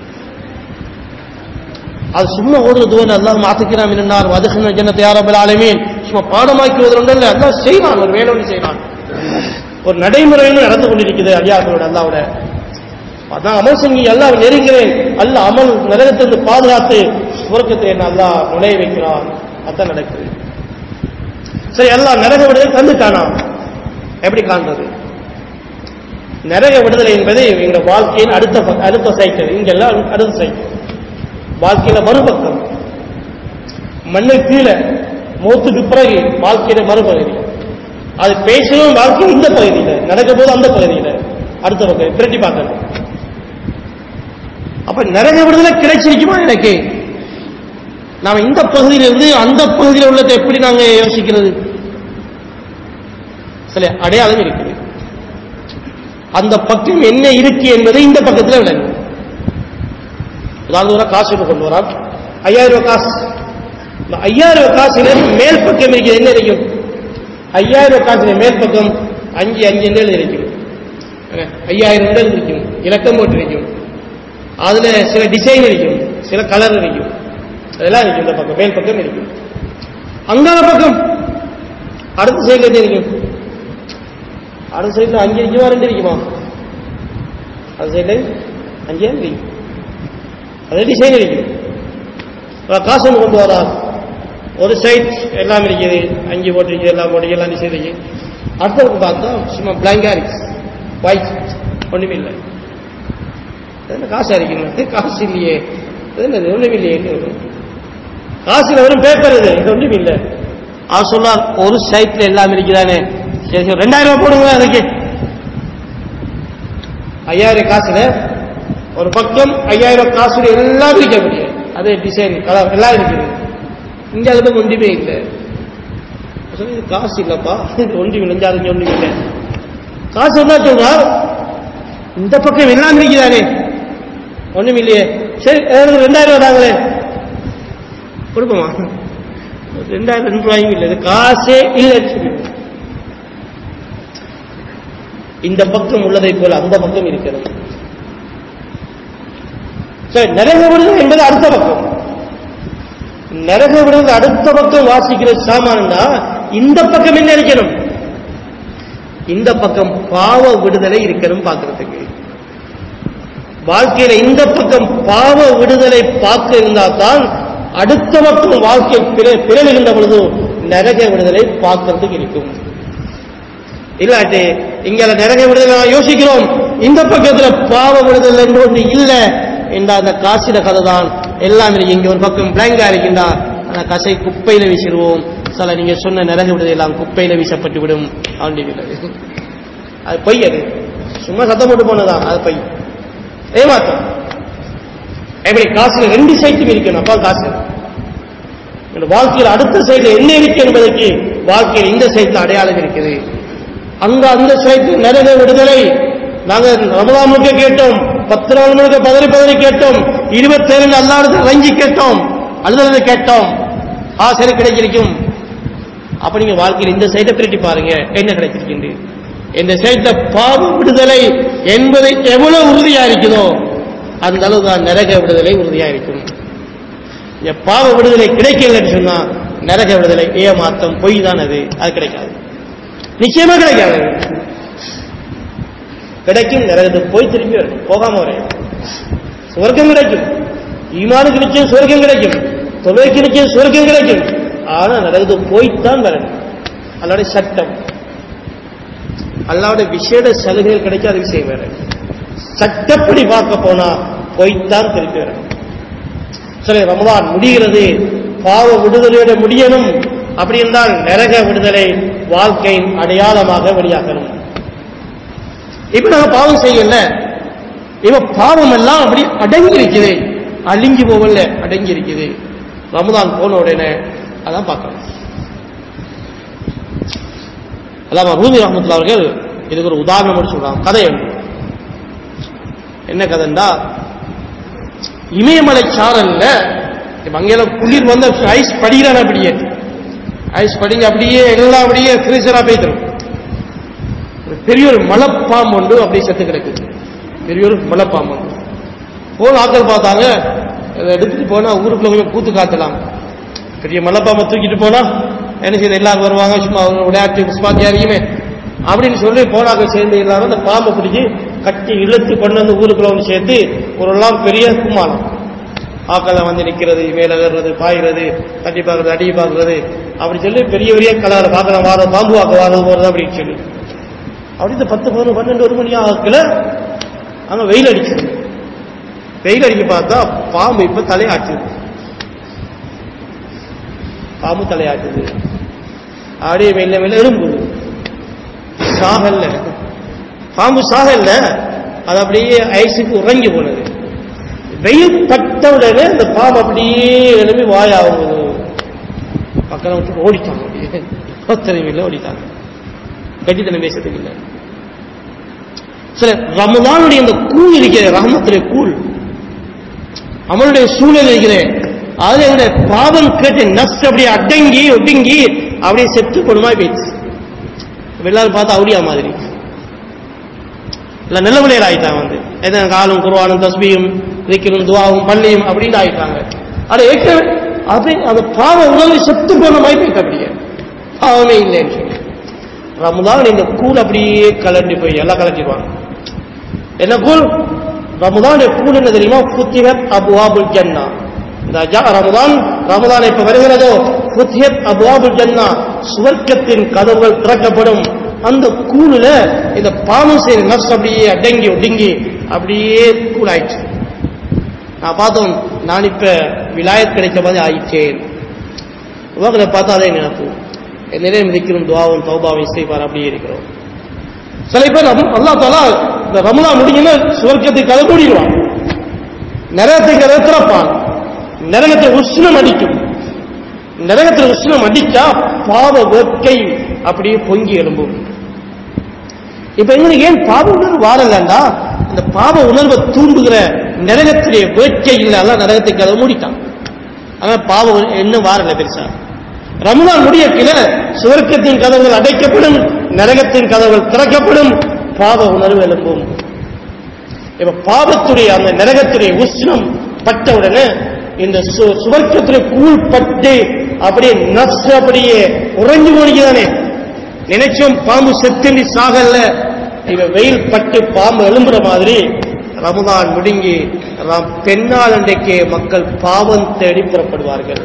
அது சும்மா ஓடுறது தூரம் அல்லாஹ் மாத்துக்கிறான் மின்னார் வதுகின ஜன்னத்தை யாரபல் ஆலமீன் சும்மா பாடமாக்கி ஓதுறோம்ல அல்லாஹ் செய்வான் ஒரு வேலை ஒன்று செய்வான் ஒரு நடைமுறைன்னு நடந்து கொண்டிருக்குது அடியார்களோட அல்லாவோட அதான் அமல் செஞ்சு அல்லாஹ் நெருங்கிறேன் அல்ல அமல் நரகத்திலிருந்து பாதுகாத்து சுவர்க்கத்தை என்ன அல்லாஹ் நுழைய வைக்கிறான் அதான் நடக்குது சரி எல்லாம் நரக விடுதலை தந்துட்டானா எப்படி காண்றது நரக விடுதலை என்பது எங்க வாழ்க்கையின் அடுத்த ப- அடுத்த சைக்கிள் இங்கெல்லாம் அடுத்த சைக்கிள் வாழ்க்கையில மறுபக்கம் மண்ணு கீழே மூத்துக்கு பிறகு வாழ்க்கையில மறுபகுதி அது பேசணும் வாழ்க்கை இந்த பகுதியில நடக்க போது அந்த பகுதியில அடுத்த பக்கம் பிரட்டி பார்க்கணும் அப்ப நரக விடுதலை கிடைச்சிருக்குமா எனக்கு நாம இந்த பகுதியிலிருந்து அந்த பகுதியில் உள்ளதை எப்படி நாங்க யோசிக்கிறது சில அடையாளம் இருக்குது அந்த பக்கம் என்ன இருக்கு என்பதை இந்த பக்கத்தில் விளங்கும் உதாரணம் காசு ஒன்று கொண்டு வரான் ஐயாயிரம் ரூபாய் காசு இந்த ஐயாயிரம் ரூபாய் காசுல மேல் பக்கம் இருக்கிறது என்ன இருக்கும் ஐயாயிரம் ரூபாய் காசுல மேல் பக்கம் அஞ்சு அஞ்சு எழுதி இருக்கும் அஹ், ஐயாயிரம் எழுதி இருக்கும் இலக்கம் போட்டு இருக்கும் அதுல சில டிசைன் இருக்கும் சில கலர் இருக்கும் அதெல்லாம் இருக்கும் இந்த பக்கம் மேல் பக்கம் இருக்கும் அங்கால பக்கம் அடுத்த சைடுல என்ன இருக்கும் அடுத்த சைடுல அஞ்சு இருக்குமா ரெண்டு இருக்குமா அடுத்த சைடுல அஞ்சு இருக்கும் அது டிசைன் இருக்கும் இப்ப காசு ஒன்று கொண்டு வரா ஒரு சைட் எல்லாம் இருக்குது அஞ்சு போட்டிருக்கு எல்லாம் போட்டு எல்லாம் டிசைன் இருக்கு அடுத்த பக்கம் பார்த்தா சும்மா பிளாங்கா இருக்கு ஒயிட் ஒண்ணுமே இல்லை இது என்ன காசு அடிக்கணும் காசு இல்லையே இது என்னது ஒண்ணுமே இல்லையே என்ன வரும்? காசுல வெறும் பேப்பர் இது இது ஒண்ணுமே இல்லை அவர் சொன்னார் ஒரு சைட்ல எல்லாம் இருக்குதானே சரி சரி ரெண்டாயிரம் ரூபாய் போடுங்க அதுக்கு ஐயாயிரம் காசுல ஒரு பக்கம் ஐயாயிரம் காசுல எல்லாம் இருக்க முடியும் அது டிசைன் கலர் எல்லாம் இருக்குது இங்க அதுல ஒன்றுமே இல்லை சொன்னேன், இது காசு இல்லப்பா இது ஒன்றும் இல்லை இங்க அது ஒன்றும் இல்லை காசு என்ன சொல்றார் இந்த பக்கம் எல்லாம் இருக்குதானே ஒண்ணும் இல்லையே சரி எனக்கு ரெண்டாயிரம் ரூபாய் தாங்களே கொடுப்போமா ரெண்டாயிரம் ரெண்டு ரூபாயும் இல்லை இது காசே இல்லைன்னு சொல்லி இந்த பக்கம் உள்ளதை போல அந்த பக்கம் இருக்கிறது சரி நரக விடுதல் என்பது அடுத்த பக்கம் நரக விடுதல் அடுத்த பக்கம் வாசிக்கிற சாமான்னா இந்த பக்கம் என்ன இருக்கணும் இந்த பக்கம் பாவ விடுதலை இருக்கணும் பார்க்கறதுக்கு வாழ்க்கையில இந்த பக்கம் பாவ விடுதலை பார்க்க இருந்தா தான் அடுத்த பக்கம் வாழ்க்கை பிற- பிறழுகின்ற பொழுது நரக விடுதலை பார்க்கறதுக்கு இருக்கும் இல்லாட்டி இங்க நரக விடுதலை நான் யோசிக்கிறோம் இந்த பக்கத்துல பாவ விடுதலை என்று ஒன்று இல்ல என்ற அந்த காசில கதை தான் எல்லாம் இருக்கு இங்க ஒரு பக்கம் பிளாங்கா இருக்கின்றா அந்த கசை குப்பையில வீசிடுவோம் சில நீங்க சொன்ன நரக விடுதலை எல்லாம் குப்பையில வீசப்பட்டு விடும் அப்படிங்கிறது அது பொய் அது சும்மா சத்தம் போட்டு போனதான் அது பொய் ஏமாத்தம் எப்படி காசுல ரெண்டு சைட்டும் இருக்கணும் அப்பா காசு இந்த வாழ்க்கையில் அடுத்த சைடுல என்ன இருக்கு என்பதற்கு வாழ்க்கையில் இந்த சைட்ல அடையாளம் இருக்குது அங்க அந்த சைட்ல நரக விடுதலை நாங்க ரமதான் முழுக்க கேட்டோம் பத்து நாள் முழுக்க பதறி பதறி கேட்டோம் இருபத்தேழு அல்லாடு ரஞ்சி கேட்டோம் அழுதது கேட்டோம் ஆ சரி கிடைச்சிருக்கும் அப்ப நீங்க வாழ்க்கையில் இந்த சைட்டை பிரட்டி பாருங்க என்ன கிடைச்சிருக்கின்ற இந்த சைட்ல பாவ விடுதலை என்பது எவ்வளவு உறுதியா இருக்குதோ அந்த அளவு தான் நரக விடுதலை உறுதியா இருக்கும் இந்த பாவ விடுதலை கிடைக்கலன்னு சொன்னா நரக விடுதலை ஏமாத்தம் பொய் தான் அது அது கிடைக்காது நிச்சயமா கிடைக்காது கிடைக்கும் நரகத்துக்கு போய் திரும்பி வரும் போகாம வரையும் சுவர்க்கம் கிடைக்கும் ஈமானுக்கு நிச்சயம் சுவர்க்கம் கிடைக்கும் தொழுகைக்கு நிச்சயம் சுவர்க்கம் கிடைக்கும் ஆனா நரகத்துக்கு போய்த்தான் வரணும் அல்லாவுடைய சட்டம் அல்லாவுடைய விசேட சலுகைகள் கிடைக்காத விஷயம் வேற சட்டப்படி பார்க்க போனா போய்த்தான் திருப்பி வரணும் சரி ரமதான் முடிகிறது பாவ விடுதலையோட முடியணும் அப்படி என்றால் நரக விடுதலை வாழ்க்கையின் அடையாளமாக வெளியாகணும் இப்ப நாங்க பாவம் செய்யல இப்ப பாவம் எல்லாம் அப்படி அடங்கி இருக்குது அழிஞ்சு போகல அடங்கி இருக்குது ரமதான் போன உடனே அதான் பார்க்கணும் அல்லாம ரூமி ரஹமத்துல்லா அவர்கள் இதுக்கு ஒரு உதாரணம் மட்டும் சொல்றாங்க கதை ஒன்று. என்ன கதைண்டா இமயமலை சாரல்ல இப்ப அங்கெல்லாம் குளிர் வந்து ஐஸ் படிக்கிறான் அப்படியே ஐஸ் படிங்க அப்படியே எல்லாம் அப்படியே ஃப்ரீசரா போய்த்திரும் ஒரு பெரிய ஒரு மலைப்பாம்பு ஒன்று அப்படியே செத்து கிடக்குது பெரிய ஒரு மலைப்பாம்பு ஒன்று போன ஆட்கள் பார்த்தாங்க அதை எடுத்துட்டு போனா ஊருக்குள்ள கொஞ்சம் கூத்து காத்தலாம் பெரிய மலைப்பாம்பை தூக்கிட்டு போனா என்ன செய்யுது எல்லாரும் வருவாங்க சும்மா ஒரு விளையாட்டு புஷ்பாத்தி அறியுமே அப்படின்னு சொல்லி போனாங்க சேர்ந்து எல்லாரும் அந்த பாம்பை பிடிச்சி கட்டி இழுத்து கொண்டு வந்து ஊருக்குள்ள வந்து சேர்த்து ஒரு எல்லாம் பெரிய கும்மாளம் ஆக்கெல்லாம் வந்து நிற்கிறது மேலே ஏறுறது பாய்கிறது தட்டி பார்க்கறது அடி பார்க்கறது அப்படி சொல்லி பெரிய பெரிய கலர் பார்க்கலாம் வாரம் பாம்பு வாக்க வாரது போகிறது அப்படின்னு சொல்லி அப்படி இந்த பத்து பதினொன்று பன்னெண்டு ஒரு மணி ஆகல அங்க வெயில் அடிக்குது வெயில் அடிக்க பார்த்தா பாம்பு இப்ப தலையாட்டுது பாம்பு தலையாட்டுது அப்படியே மெல்ல மெல்ல எறும்புது சாகல்ல பாம்பு சாகல்ல அது அப்படியே ஐஸுக்கு உறங்கி போனது வெயில் பட்ட உடனே அந்த பாம்பு அப்படியே எழுப்பி வாயாகுது பக்கம் விட்டு ஓடிட்டாங்க அப்படியே ஒத்தனை இல்லை ஓடிட்டாங்க கட்டித்தனம் பேசுறதுக்கு இல்லை சில ரமதானுடைய அந்த கூழ் இருக்கிற ரஹமத்துடைய கூழ் அவனுடைய சூழல் இருக்கிற அதுல எங்களுடைய பாவம் கேட்டு நஸ் அப்படியே அடங்கி ஒடுங்கி அப்படியே செத்து போடுமா போயிடுச்சு எல்லாரும் பார்த்தா அவுடியா மாதிரி இல்ல நல்ல விளையாட ஆயிட்டாங்க வந்து எதன் காலும் குருவானும் தஸ்பியும் திக்கரும் துவாவும் பள்ளியும் அப்படின்னு ஆயிட்டாங்க அதை ஏற்க அப்படி அந்த பாவ உணவு செத்து போன மாதிரி போயிட்டு அப்படியே பாவமே இல்லைன்னு சொல்லி ரமதான் இந்த கூழ் அப்படியே கலண்டி போய் எல்லாம் கலட்டிடுவாங்க என்ன கூழ் ரமதானுடைய கூழ் என்ன தெரியுமா புத்திகத் அபுவாபுல் ஜன்னா இந்த ஜா- ரமதான் ரமதான் இப்ப வருகிறதோ புத்தியத் அபுவாபுல் ஜன்னா சுவர்க்கத்தின் கதவுகள் திறக்கப்படும் அந்த கூழுல இந்த பாவம் செய்த நர்ஸ் அப்படியே அடங்கி ஒடுங்கி அப்படியே கூழாயிடுச்சு நான் பார்த்தோம் நான் இப்ப விலாயத் கிடைச்ச மாதிரி ஆயிட்டேன் உலகத்தை பார்த்தா அதே நினைப்பு நிறைய மிதிக்கிறோம் துவாவும் தௌபாவும் இசைப்பார் அப்படியே இருக்கிறோம் சில பேர் ரம- அல்லாஹ் தாலா இந்த ரமலா முடிஞ்சுன்னா சுவர்க்கத்துக்கு கதை மூடிடுவான் நரகத்துக்கு கதை திறப்பான் நரகத்தை உஷ்ணம் அடிக்கும் நரகத்தில் உஷ்ணம் அடிச்சா பாவ வேட்கை அப்படியே பொங்கி எழும்பும் இப்ப எங்களுக்கு ஏன் பாவ உணர்வு வாரலண்டா இந்த பாவ உணர்வை தூண்டுகிற நரகத்துடைய வேட்கை இல்ல அதான் நரகத்துக்கு கதை மூடிட்டான் ஆனா பாவம் இன்னும் வாரல பெருசா ரமலான் முடியக்கில சுவர்க்கத்தின் கதவுகள் அடைக்கப்படும் நரகத்தின் கதவுகள் திறக்கப்படும் பாவ உணர்வு எழும்பும் இப்ப பாவத்துடைய அந்த நரகத்துடைய உஷ்ணம் பட்ட உடனே இந்த சு- சுவர்க்கத்துடைய கூழ் பட்டு அப்படியே நஸ் அப்படியே உறைஞ்சு போனிக்குதானே நினைச்சோம் பாம்பு செத்துண்டி சாகல்ல இவ வெயில் பட்டு பாம்பு எழும்புற மாதிரி ரமதான் முடுங்கி ரம்- பெண்ணால் அன்றைக்கே மக்கள் பாவம் தேடி புறப்படுவார்கள்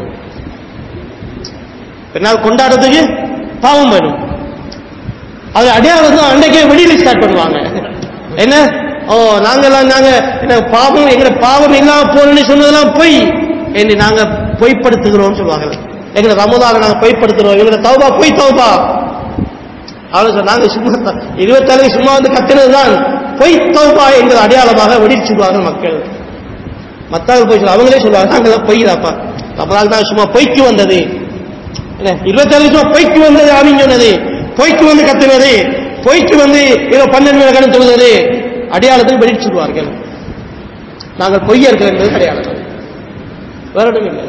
பெண்ணால் கொண்டாடுறதுக்கு பாவம் வேணும் அது அடையாளம் தான் அன்றைக்கே வெளியில ஸ்டார்ட் பண்ணுவாங்க என்ன ஓ நாங்கெல்லாம் நாங்க என்ன பாவம் எங்க பாவம் இல்லாம போகணும்னு சொன்னதெல்லாம் பொய் என்று நாங்க பொய்ப்படுத்துகிறோம் சொல்லுவாங்க எங்களை ரமதான நாங்க பொய்ப்படுத்துறோம் எங்களை தௌபா பொய் தௌபா அவ்வளவு சொன்னா, நாங்க சும்மா இருபத்தாலு சும்மா வந்து கத்தினதுதான் பொய் தௌபா என்கிற அடையாளமாக வெடிச்சுடுவார்கள் மக்கள் மத்தவங்க போய் சொல்ல அவங்களே சொல்லுவாங்க நாங்கெல்லாம் பொய்தாப்பா ரமதான் தான் சும்மா பொய்க்கு வந்தது என்ன இருபத்தாறு சும்மா பொய்க்கு வந்தது அப்படின்னு சொன்னது பொய்க்கு வந்து கத்துனது பொய்க்கு வந்து ஏதோ பன்னெண்டு மணி கணக்கு சொல்வது அடையாளத்தை வெடிச்சுடுவார்கள் நாங்கள் பொய்யர்கள் என்பது அடையாளம் வேற ஒன்றும் இல்லை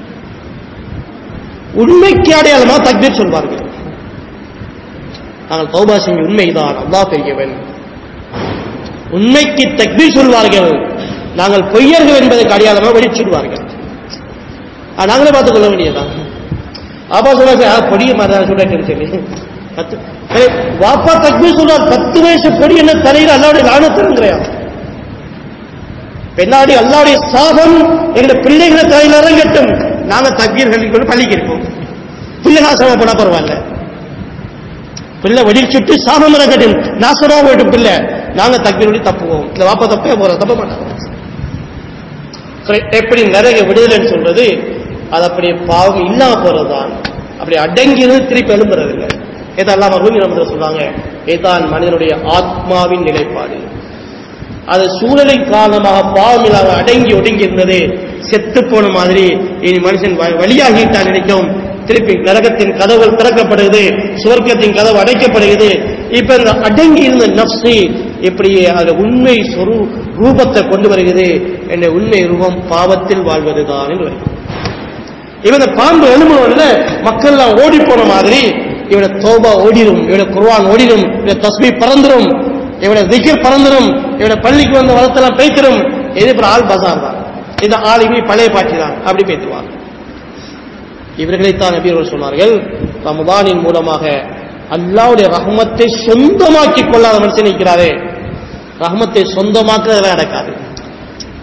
உண்மைக்கு அடையாளமா தக்பீர் சொல்வார்கள் நாங்கள் தௌபா செஞ்ச உண்மைதான் அல்லாஹ் பெரியவன் உண்மைக்கு தக்பீர் சொல்வார்கள் நாங்கள் பொய்யர்கள் என்பதற்கு அடையாளமா வெடிச்சுடுவார்கள் ஆ, நாங்களே பார்த்துக் கொள்ள வேண்டியதுதான் அப்பா சொல்றாரு "ஆ, பொடிய மாதிரி சொல்லிட்டு சொல்லி பத்து ஏய், வாப்பா தக்பீர் சொல்றார் பத்து வயசு பொடி என்ன தலையில அல்லாவுடைய லானத்திருங்கிறையா பின்னாடி அல்லாவுடைய சாபம் எங்களுடைய பிள்ளைகளை தலையில இறங்கட்டும் நாங்க தக்பீர் சொல்லிக்கொண்டு பள்ளிக்கு இருப்போம் பிள்ளை நாசமா போனா பரவாயில்ல பிள்ளை வெடிச்சுட்டு சாபம் இறங்கட்டும் நாசமா போயிட்டும் பிள்ளை நாங்க தக்பீர் சொல்லி தப்புவோம் இந்த வாப்பா தப்பே போறோம் தப்ப மாட்டாங்க சரி, எப்படி நிறைய விடுதலைன்னு சொல்றது அது அப்படியே பாவம் இல்லாம போறதுதான் அப்படி அடங்கியது திருப்பி எழும்புறது இல்லை இதெல்லாம் ரூமி நம்ம சொல்றாங்க இதுதான் மனிதனுடைய ஆத்மாவின் நிலைப்பாடு அது சூழலின் காரணமாக பாவம் இல்லாம அடங்கி ஒடுங்கி இருந்தது செத்து போன மாதிரி இனி மனுஷன் வ- வழியாகிட்டான் நினைக்கும் திருப்பி நரகத்தின் கதவுகள் திறக்கப்படுகிறது சுவர்க்கத்தின் கதவு அடைக்கப்படுகிறது இப்ப இந்த அடங்கி இருந்த நப்சு இப்படியே அது உண்மை சொரு ரூபத்தை கொண்டு வருகிறது என்ற உண்மை ரூபம் பாவத்தில் வாழ்வதுதான் என்று வருகிறது இவன் இந்த பாம்பு எழும்புனோட மக்கள் எல்லாம் ஓடி போன மாதிரி இவனை தோபா ஓடிடும் இவனை குர்ஆன் ஓடிடும் இவனை தஸ்மி பறந்துடும் இவனை திகிர் பறந்துடும் இவனை பள்ளிக்கு வந்த வளர்த்தெல்லாம் பேய்த்திடும் இது இப்ப ஆள் பசார் தான் இது ஆளுமே பழைய பாட்டி தான் அப்படி பேத்துவாங்க இவர்களைத்தான் நபியர்கள் சொன்னார்கள் ரமதானின் மூலமாக அல்லாவுடைய ரஹமத்தை சொந்தமாக்கிக் கொள்ளாத மனுஷன் இருக்கிறாரே ரஹமத்தை சொந்தமாக்குறதுல நடக்காது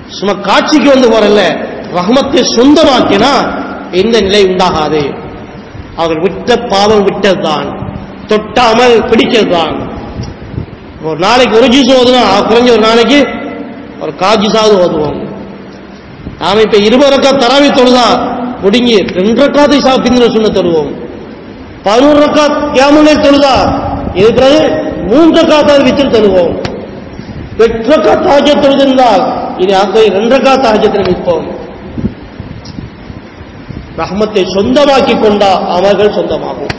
சும்மா காட்சிக்கு வந்து போறல்ல ரஹ்மத்தை சொந்தமாக்கினா இந்த நிலை உண்டாகாது அவர்கள் விட்ட பாவம் விட்டதுதான் தொட்டாமல் பிடிச்சதுதான் ஒரு நாளைக்கு ஒரு ஜூஸ் ஓதுனா குறைஞ்ச ஒரு நாளைக்கு ஒரு காஜிஸாவது ஓதுவோம் நாம இப்ப இருபது ரக்கா தராவி தொழுதா முடிங்கி ரெண்டு ரக்காத்தை சா பிந்திர சொன்ன தொழுவோம் பதினோரு ரக்கா கேமலே தொழுதா இது பிறகு மூன்று ரக்காத்தாவது வித்து தொழுவோம் எட்டு ரக்கா தாஜ தொழுதிருந்தால் இனி ஆக்கை ரெண்டு ரக்கா தாஜத்தில் நிற்போம் ரஹ்மத்தை சொந்தமாக்கி கொண்டா அவர்கள் சொந்தமாகும்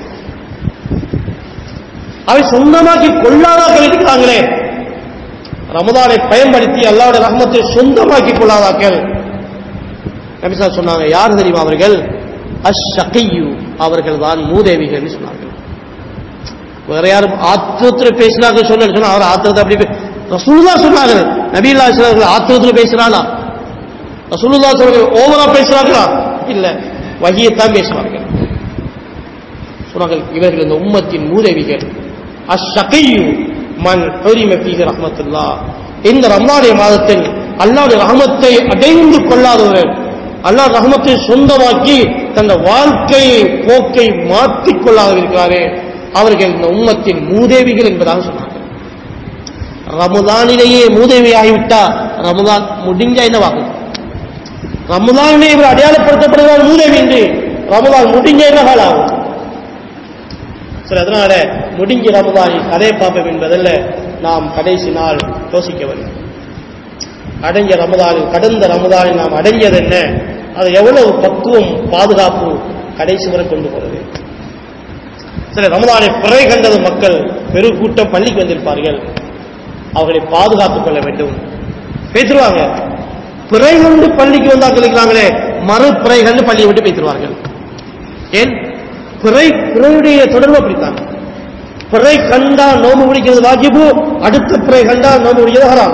அவை சொந்தமாக்கி கொள்ளாதாக்கள் இருக்கிறாங்களே ரமதானை பயன்படுத்தி அல்லாவுடைய ரஹ்மத்தை சொந்தமாக்கி கொள்ளாதாக்கள் நபிசா சொன்னாங்க யார் தெரியுமா அவர்கள் அஷகையு அவர்கள் தான் மூதேவிகள் சொன்னார்கள் வேற யாரும் ஆத்திரத்தில் பேசினாங்க சொன்ன சொன்னா அவர் ஆத்திரத்தை அப்படி பே- ரசூலுல்லா சொன்னார்கள் நபில்லா சொன்னார்கள் ஆத்திரத்தில் பேசினாலா ரசூலுல்லா சொன்னார்கள் ஓவரா பேசுறாங்களா இல்ல வகியத்தான் பேசுவார்கள் சொன்னார்கள் இவர்கள் இந்த உம்மத்தின் மூதேவிகள் அஷகையு மன் ஹுரிம ஃபீஹி ரஹ்மத்துல்லா இந்த ரமலானுடைய மாதத்தில் அல்லாஹ்வுடைய ரஹமத்தை அடைந்து கொள்ளாதவர்கள் அல்லாஹ் ரஹமத்தை சொந்தமாக்கி தந்த வாழ்க்கை போக்கை மாற்றிக் கொள்ளாதிருக்கிறாரே அவர்கள் இந்த உம்மத்தின் மூதேவிகள் என்பதாக சொன்னார்கள் ரமதானிலேயே மூதேவியாகிவிட்டா ரமதான் முடிஞ்சா என்னவாகும் ரமதானிலே இவர் அடையாளப்படுத்தப்படுகிறார் மூதேவி என்று ரமதான் முடிஞ்ச என்ன காலம் ஆகும் சரி அதனால முடிஞ்ச ரமதானில் கதை பார்ப்போம் என்பதல்ல நாம் கடைசி நாள் யோசிக்க வேண்டும் அடைஞ்ச ரமதானில் கடந்த ரமதானில் நாம் அடைஞ்சது என்ன அது எவ்வளவு பக்குவம் பாதுகாப்பு கடைசி வரை கொண்டு போறது சரி ரமதானை பிறை கண்டது மக்கள் பெருக்கூட்டம் பள்ளிக்கு வந்திருப்பார்கள் அவர்களை பாதுகாத்துக் கொள்ள வேண்டும் பேத்துருவாங்க பிறை கண்டு பள்ளிக்கு வந்தா சொல்லிக்கிறாங்களே மறு பிறை கண்டு பள்ளியை விட்டு பேத்துருவார்கள் ஏன் பிறை பிறையுடைய தொடர்பு அப்படித்தான் பிறை கண்டா நோம்பு பிடிக்கிறது வாஜிபு அடுத்த பிறை கண்டா நோம்பு பிடிக்கிறது ஹராம்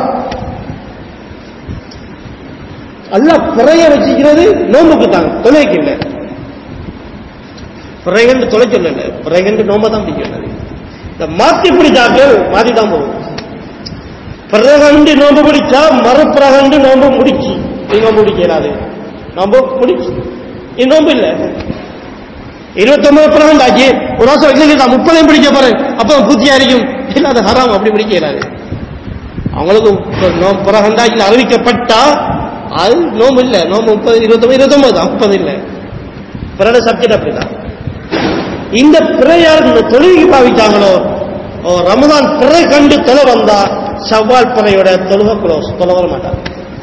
அல்லாஹ் பிறைய வச்சுக்கிறது நோம்புக்கு தான் தொலைக்கு இல்லை பிறைகண்டு தொலை சொல்லல பிறைகண்டு நோம்ப தான் பிடிக்கிறது இந்த மாத்தி பிடிச்சாக்கள் மாத்தி தான் போகும் பிறகண்டு நோம்பு பிடிச்சா மறுபிறகண்டு நோம்பு முடிச்சு நீ நோம்பு பிடிக்கிறாது நோம்பு முடிச்சு இது நோம்பு இல்லை இருபத்தொன்பது பிறகண்டு ஆச்சு ஒரு வருஷம் வச்சு முப்பதையும் பிடிக்க போறேன் அப்ப புத்தியா இருக்கும் இல்ல அது ஹராம் அப்படி பிடிக்க இயலாது அவங்களுக்கு நோம்பு பிறகண்டாக்கில் அறிவிக்கப்பட்டா அது நோம்பு இல்ல நோம்பு முப்பது இருபத்தொன்பது இருபத்தொன்பது தான் முப்பது இல்ல பிறட சப்ஜெக்ட் அப்படிதான் இந்த பிறையார் இந்த தொழுகைக்கு பாவிச்சாங்களோ ஓ, ரமதான் பிறை கண்டு தொலை வந்தா செவ்வால் பிறையோட தொழுகை க்ளோஸ் தொலை வர மாட்டாங்க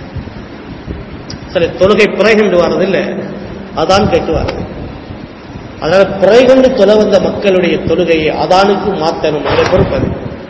சரி தொழுகை பிறை கண்டு வர்றதில்லை அதான் கேட்டு வர்றது அதனால பிறை கண்டு தொலை வந்த மக்களுடைய தொழுகையை அதானுக்கு மாற்றணும் அதை பொறுப்பது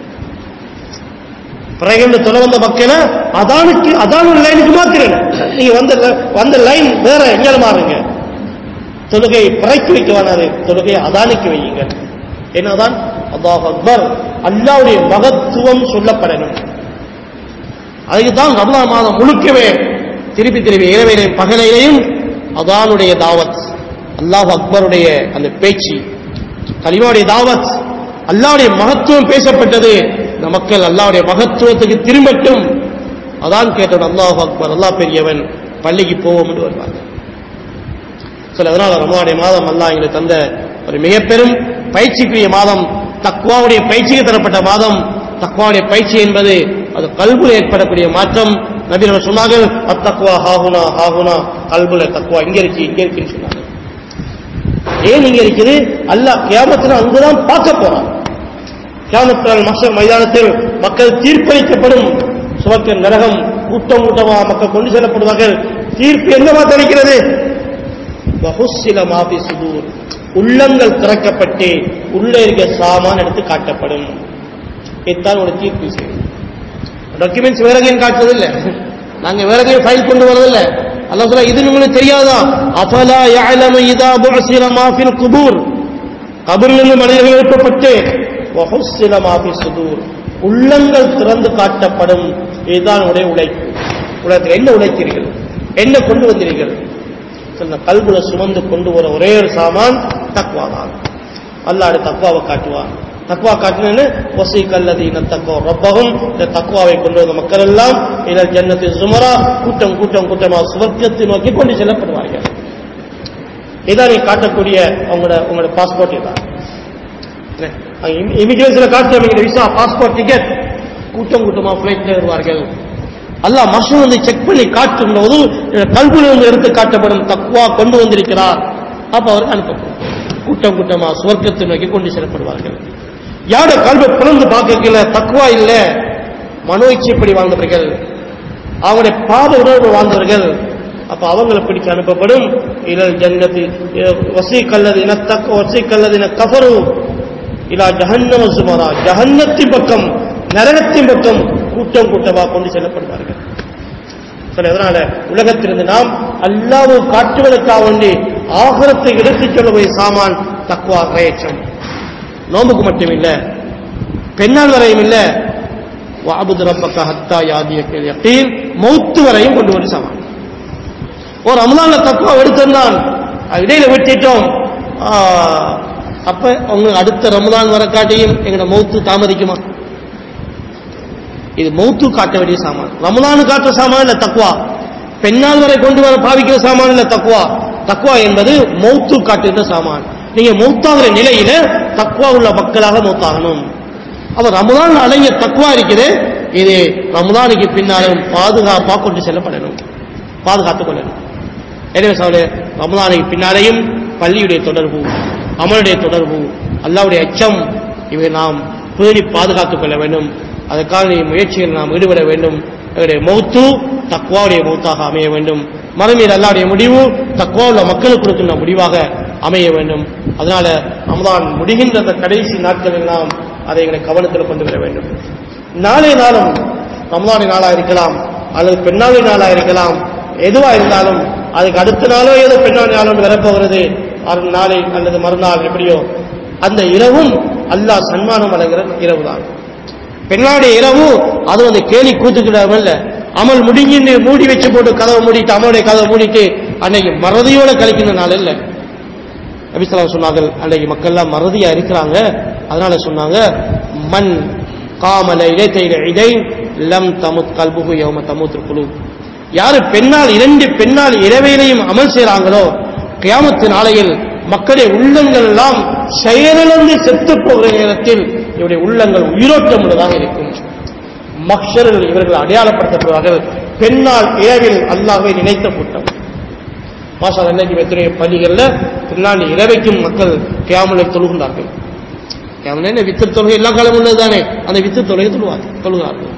பிறை கண்டு தொலை வந்த மக்களை அதானுக்கு அதான லைனுக்கு மாத்திரணும் நீங்க வந்த வந்த லைன் வேற எங்கே மாறுங்க தொழுகையை பிறைக்கு வைக்க வேணாது தொழுகையை அதானிக்கு வையுங்க என்னதான் அல்லாஹ் அக்பர் அல்லாவுடைய மகத்துவம் சொல்லப்படணும் அதுக்கு தான் ரமலான் மாதம் முழுக்கவே திருப்பி திருப்பி இரவிலையும் பகலையிலையும் அதானுடைய தாவத் அல்லாஹ் அக்பருடைய அந்த பேச்சு கலிமாவுடைய தாவத் அல்லாவுடைய மகத்துவம் பேசப்பட்டது இந்த மக்கள் அல்லாவுடைய மகத்துவத்துக்கு திரும்பட்டும் அதான் கேட்டவன் அல்லாஹ் அக்பர் அல்லாஹ் பெரியவன் பள்ளிக்கு போவோம் என்று வருவாங்க சில அதனால ரமலானுடைய மாதம் அல்லாஹ் எங்களுக்கு தந்த ஒரு மிக பெரும் பயிற்சிக்குரிய மாதம் தக்வாவுடைய பயிற்சிக்கு தரப்பட்ட மாதம் தக்வாவுடைய பயிற்சி என்பது அது கல்புல ஏற்படக்கூடிய மாற்றம் நபீர் சொன்னார்கள் அத்தக்வா ஹாகுனா ஹாகுனா கல்புல தக்வா இங்க இருக்கு இங்க இருக்குன்னு சொன்னாங்க ஏன் இங்க இருக்குது அல்லாஹ் கியாமத்துல அங்குதான் பார்க்க போறான் கியாமத்தால் மக்சர் மைதானத்தில் மக்கள் தீர்ப்பளிக்கப்படும் சுவர்க்க நரகம் கூட்டம் கூட்டமா மக்கள் கொண்டு செல்லப்படுவார்கள் தீர்ப்பு எங்கமா தெரிக்கிறது வஹுஸ்ஸில மாபி சுதூர் உள்ளங்கள் திறக்கப்பட்டு உள்ளே இருக்க சாமான் எடுத்து காட்டப்படும் இத்தான் ஒரு தீர்ப்பு செய்யும் டாக்குமெண்ட்ஸ் வேற எங்கேயும் காட்டுறதில்லை நாங்க வேற எங்கேயும் ஃபைல் கொண்டு வரதில்லை அல்லாஹ் சொல்ல இது உங்களுக்கு தெரியாதா அஃபலா யஅலமு இதா புஅசிர மா ஃபில் குபூர் கபரிலிருந்து மனிதர்கள் எழுப்பப்பட்டு வஹுஸ்ஸில மா ஃபி சுதூர் உள்ளங்கள் திறந்து காட்டப்படும் இதுதான் உடைய உழைப்பு உலகத்தில் என்ன உழைக்கிறீர்கள் என்ன கொண்டு வந்தீர்கள் சொன்ன கல்புல சுமந்து கொண்டு வர ஒரே ஒரு சாமான் தக்வா தான் அல்லாடு தக்வாவை காட்டுவான் தக்வா காட்டினு ஒசை கல்லதீன தக்குவா ரப்பகும் இந்த தக்வாவை கொண்டு வந்த மக்கள் எல்லாம் இலல் ஜன்னத்தி சுமரா கூட்டம் கூட்டம் கூட்டமா சுவர்க்கத்தை நோக்கி கொண்டு செல்லப்படுவார்கள் இதான் நீ காட்டக்கூடிய உங்களோட உங்களோட பாஸ்போர்ட் இதான் இமிகிரேஷன்ல காட்டுற விசா பாஸ்போர்ட் டிக்கெட் கூட்டம் கூட்டமா பிளைட்ல வருவார்கள் அல்லாஹ் மஷூர் வந்து செக் பண்ணி காட்டும் போது கல்வியிலிருந்து எடுத்து காட்டப்படும் தக்குவா கொண்டு வந்திருக்கிறார் அப்ப அவருக்கு அனுப்பப்படும் கூட்டம் கூட்டமா சுவர்க்கத்தை நோக்கி கொண்டு செல்லப்படுவார்கள் யார கல்வி பிறந்து பார்க்கல தக்குவா இல்ல மனோ இச்சைப்படி வாழ்ந்தவர்கள் அவங்களுடைய பாத உணர்வு வாழ்ந்தவர்கள் அப்ப அவங்களை பிடிச்சு அனுப்பப்படும் இலல் ஜன்னதி வசி கல்லது இன தக் வசி கல்லது இன கஃபரு இலா ஜஹன்னம சுமரா ஜஹன்னத்தின் பக்கம் நரகத்தின் பக்கம் கூட்டம் கூட்டமாக கொண்டு செல்லப்படுவார்கள் சரி அதனால உலகத்திலிருந்து நாம் அல்லாவு காட்டுவதற்காக வேண்டி ஆகரத்தை எடுத்துச் செல்லக்கூடிய சாமான் தக்குவா கயச்சம் நோம்புக்கு மட்டும் இல்ல பெண்ணால் வரையும் இல்ல வாபுது ரப்பக்க ஹத்தா யாதிய யக்கீன் மௌத்து வரையும் கொண்டு வந்து சாமான் ஒரு ரமலான்ல தக்குவா எடுத்திருந்தான் அது இடையில விட்டுட்டோம் ஆ, அப்ப உங்களுக்கு அடுத்த ரமலான் வர காட்டியும் எங்களோட மௌத்து தாமதிக்குமா இது மௌத்து காட்ட வேண்டிய சாமான் ரமலானு காட்டுற சாமான் இல்ல தக்குவா பெண்ணால் வரை கொண்டு வர பாவிக்கிற சாமான் இல்ல தக்குவா தக்குவா என்பது மௌத்து காட்டுகிற சாமான் நீங்க மௌத்தாகிற நிலையில தக்குவா உள்ள மக்களாக மௌத்தாகணும் அப்ப ரமலான் அடங்கிய தக்குவா இருக்குது இது ரமலானுக்கு பின்னாலும் பாதுகாப்பா கொண்டு செல்லப்படணும் பாதுகாத்துக் கொள்ளணும் எனவே சோழே ரமலானுக்கு பின்னாலேயும் பள்ளியுடைய தொடர்பு அமலுடைய தொடர்பு அல்லாவுடைய அச்சம் இவை நாம் பேணி பாதுகாத்துக் கொள்ள வேண்டும் அதற்கான முயற்சியில் நாம் ஈடுபட வேண்டும் எங்களுடைய மௌத்து தக்குவாவுடைய மௌத்தாக அமைய வேண்டும் மறுமையில் அல்லாவுடைய முடிவு தக்குவா உள்ள மக்களுக்கு கொடுக்கின்ற முடிவாக அமைய வேண்டும் அதனால ரமலான் முடிகின்ற அந்த கடைசி நாட்களில் நாம் அதை எங்களை கவனத்தில் கொண்டு வர வேண்டும் நாளை நாளும் ரமலானை நாளாக இருக்கலாம் அல்லது பெண்ணாவை நாளாக இருக்கலாம் எதுவா இருந்தாலும் அதுக்கு அடுத்த நாளோ ஏதோ பெண்ணாவை நாளும் வரப்போகிறது அரு- நாளை அல்லது மறுநாள் எப்படியோ அந்த இரவும் அல்லாஹ் சன்மானம் வழங்குகிற இரவு தான் பெண்ணாடைய இரவு அது வந்து கேலி கூத்துக்கிடாமல் அமல் முடிஞ்சு மூடி வச்சு போட்டு கதவை மூடிட்டு அமலுடைய கதவை மூடிட்டு அன்னைக்கு மறதியோட கழிக்கின்ற நாள் இல்லை நபிசலாம் சொன்னார்கள் அன்றைக்கு மக்கள்லாம் மறதியா இருக்கிறாங்க அதனால சொன்னாங்க மண் காமல இடைத்தையில இடை லம் தமுத் கல்புகு யௌம தமுத் குழு யாரு பெண்ணால் இரண்டு பெண்ணால் இரவையிலையும் அமல் செய்றாங்களோ கியாமத்து நாளையில் மக்களுடைய உள்ளங்கள் எல்லாம் செயலிழந்து செத்து போகிற நேரத்தில் இவருடைய உள்ளங்கள் உயிரோட்டம் உள்ளதாக இருக்கும் மக்ஷர்கள் இவர்கள் அடையாளப்படுத்தப்படுவார்கள் பெண்ணால் இரவில் அல்லாஹ்வை நினைத்த கூட்டம் மாஷா இன்னைக்கு எத்தனை பள்ளிகள்ல பின்னாடி இரவைக்கும் மக்கள் கியாமலை தொழுகின்றார்கள் கியாமலை வித்து தொழுகை எல்லா காலம் உள்ளதுதானே அந்த வித்து தொழுகை தொழுவார் தொழுகிறார்கள்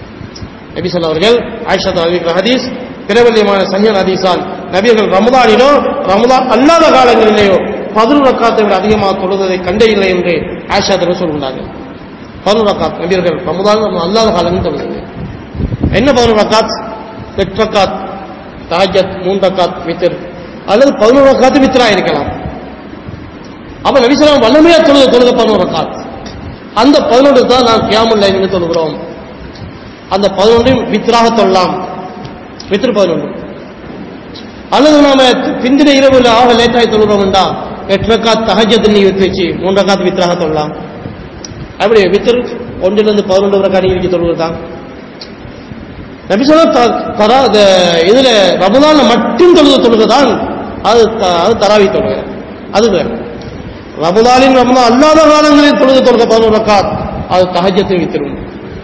நபி சொல்லா அவர்கள் ஆயிஷா அறிவிக்கிற ஹதீஸ் பிரபல்யமான சஞ்சன் ஹதீஸால் நபியர்கள் ரமதானிலோ ரமதான் அல்லாத காலங்களிலேயோ பதினொரு ரக்காத்தை விட அதிகமாக தொழுவதை கண்டே இல்லை என்று ஆயிஷா தர சொல்கிறார்கள் பதினொரு ரக்காத் நபியர்கள் ரமதான் அல்லாத காலங்கள் தொழுகிறது என்ன பதினொரு ரக்காத் எட்டு ரக்காத் தாஜத் மூன்று ரக்காத் வித்திர் அல்லது பதினோரு ரக்காத்து வித்ரா இருக்கலாம் அப்ப நபிசலாம் வல்லமையா தொழுக தொழுக பதினோரு ரக்காத் அந்த பதினொன்று தான் நாம் கியாமுல்ல இருந்து தொழுகிறோம் அந்த பதினொன்றையும் வித்ராக தொழலாம் வித்திரு பதினொன்று அல்லது நாம பிந்தின இரவுல ஆக லேட்டாகி தொழுகிறோம்டா எட்டு ரக்காத் தஹஜத் நீ வித்து வச்சு மூன்று ரக்காத் வித்ராக தொழலாம் அப்படி வித்திரு ஒன்றிலிருந்து பதினொன்று ரக்காத் நீ வச்சு தொழுகிறதான் நபிசல்லா தரா இந்த இதுல ரமதான்ல மட்டும் தொழுக தொழுகதான் அது த- அது தராவி தொழுக அது வேற ரமதானின் ரமதான் அல்லாத காலங்களில் தொழுக தொழுக பதினோரு ரக்காத் அது தஹஜத்தை வித்திரும்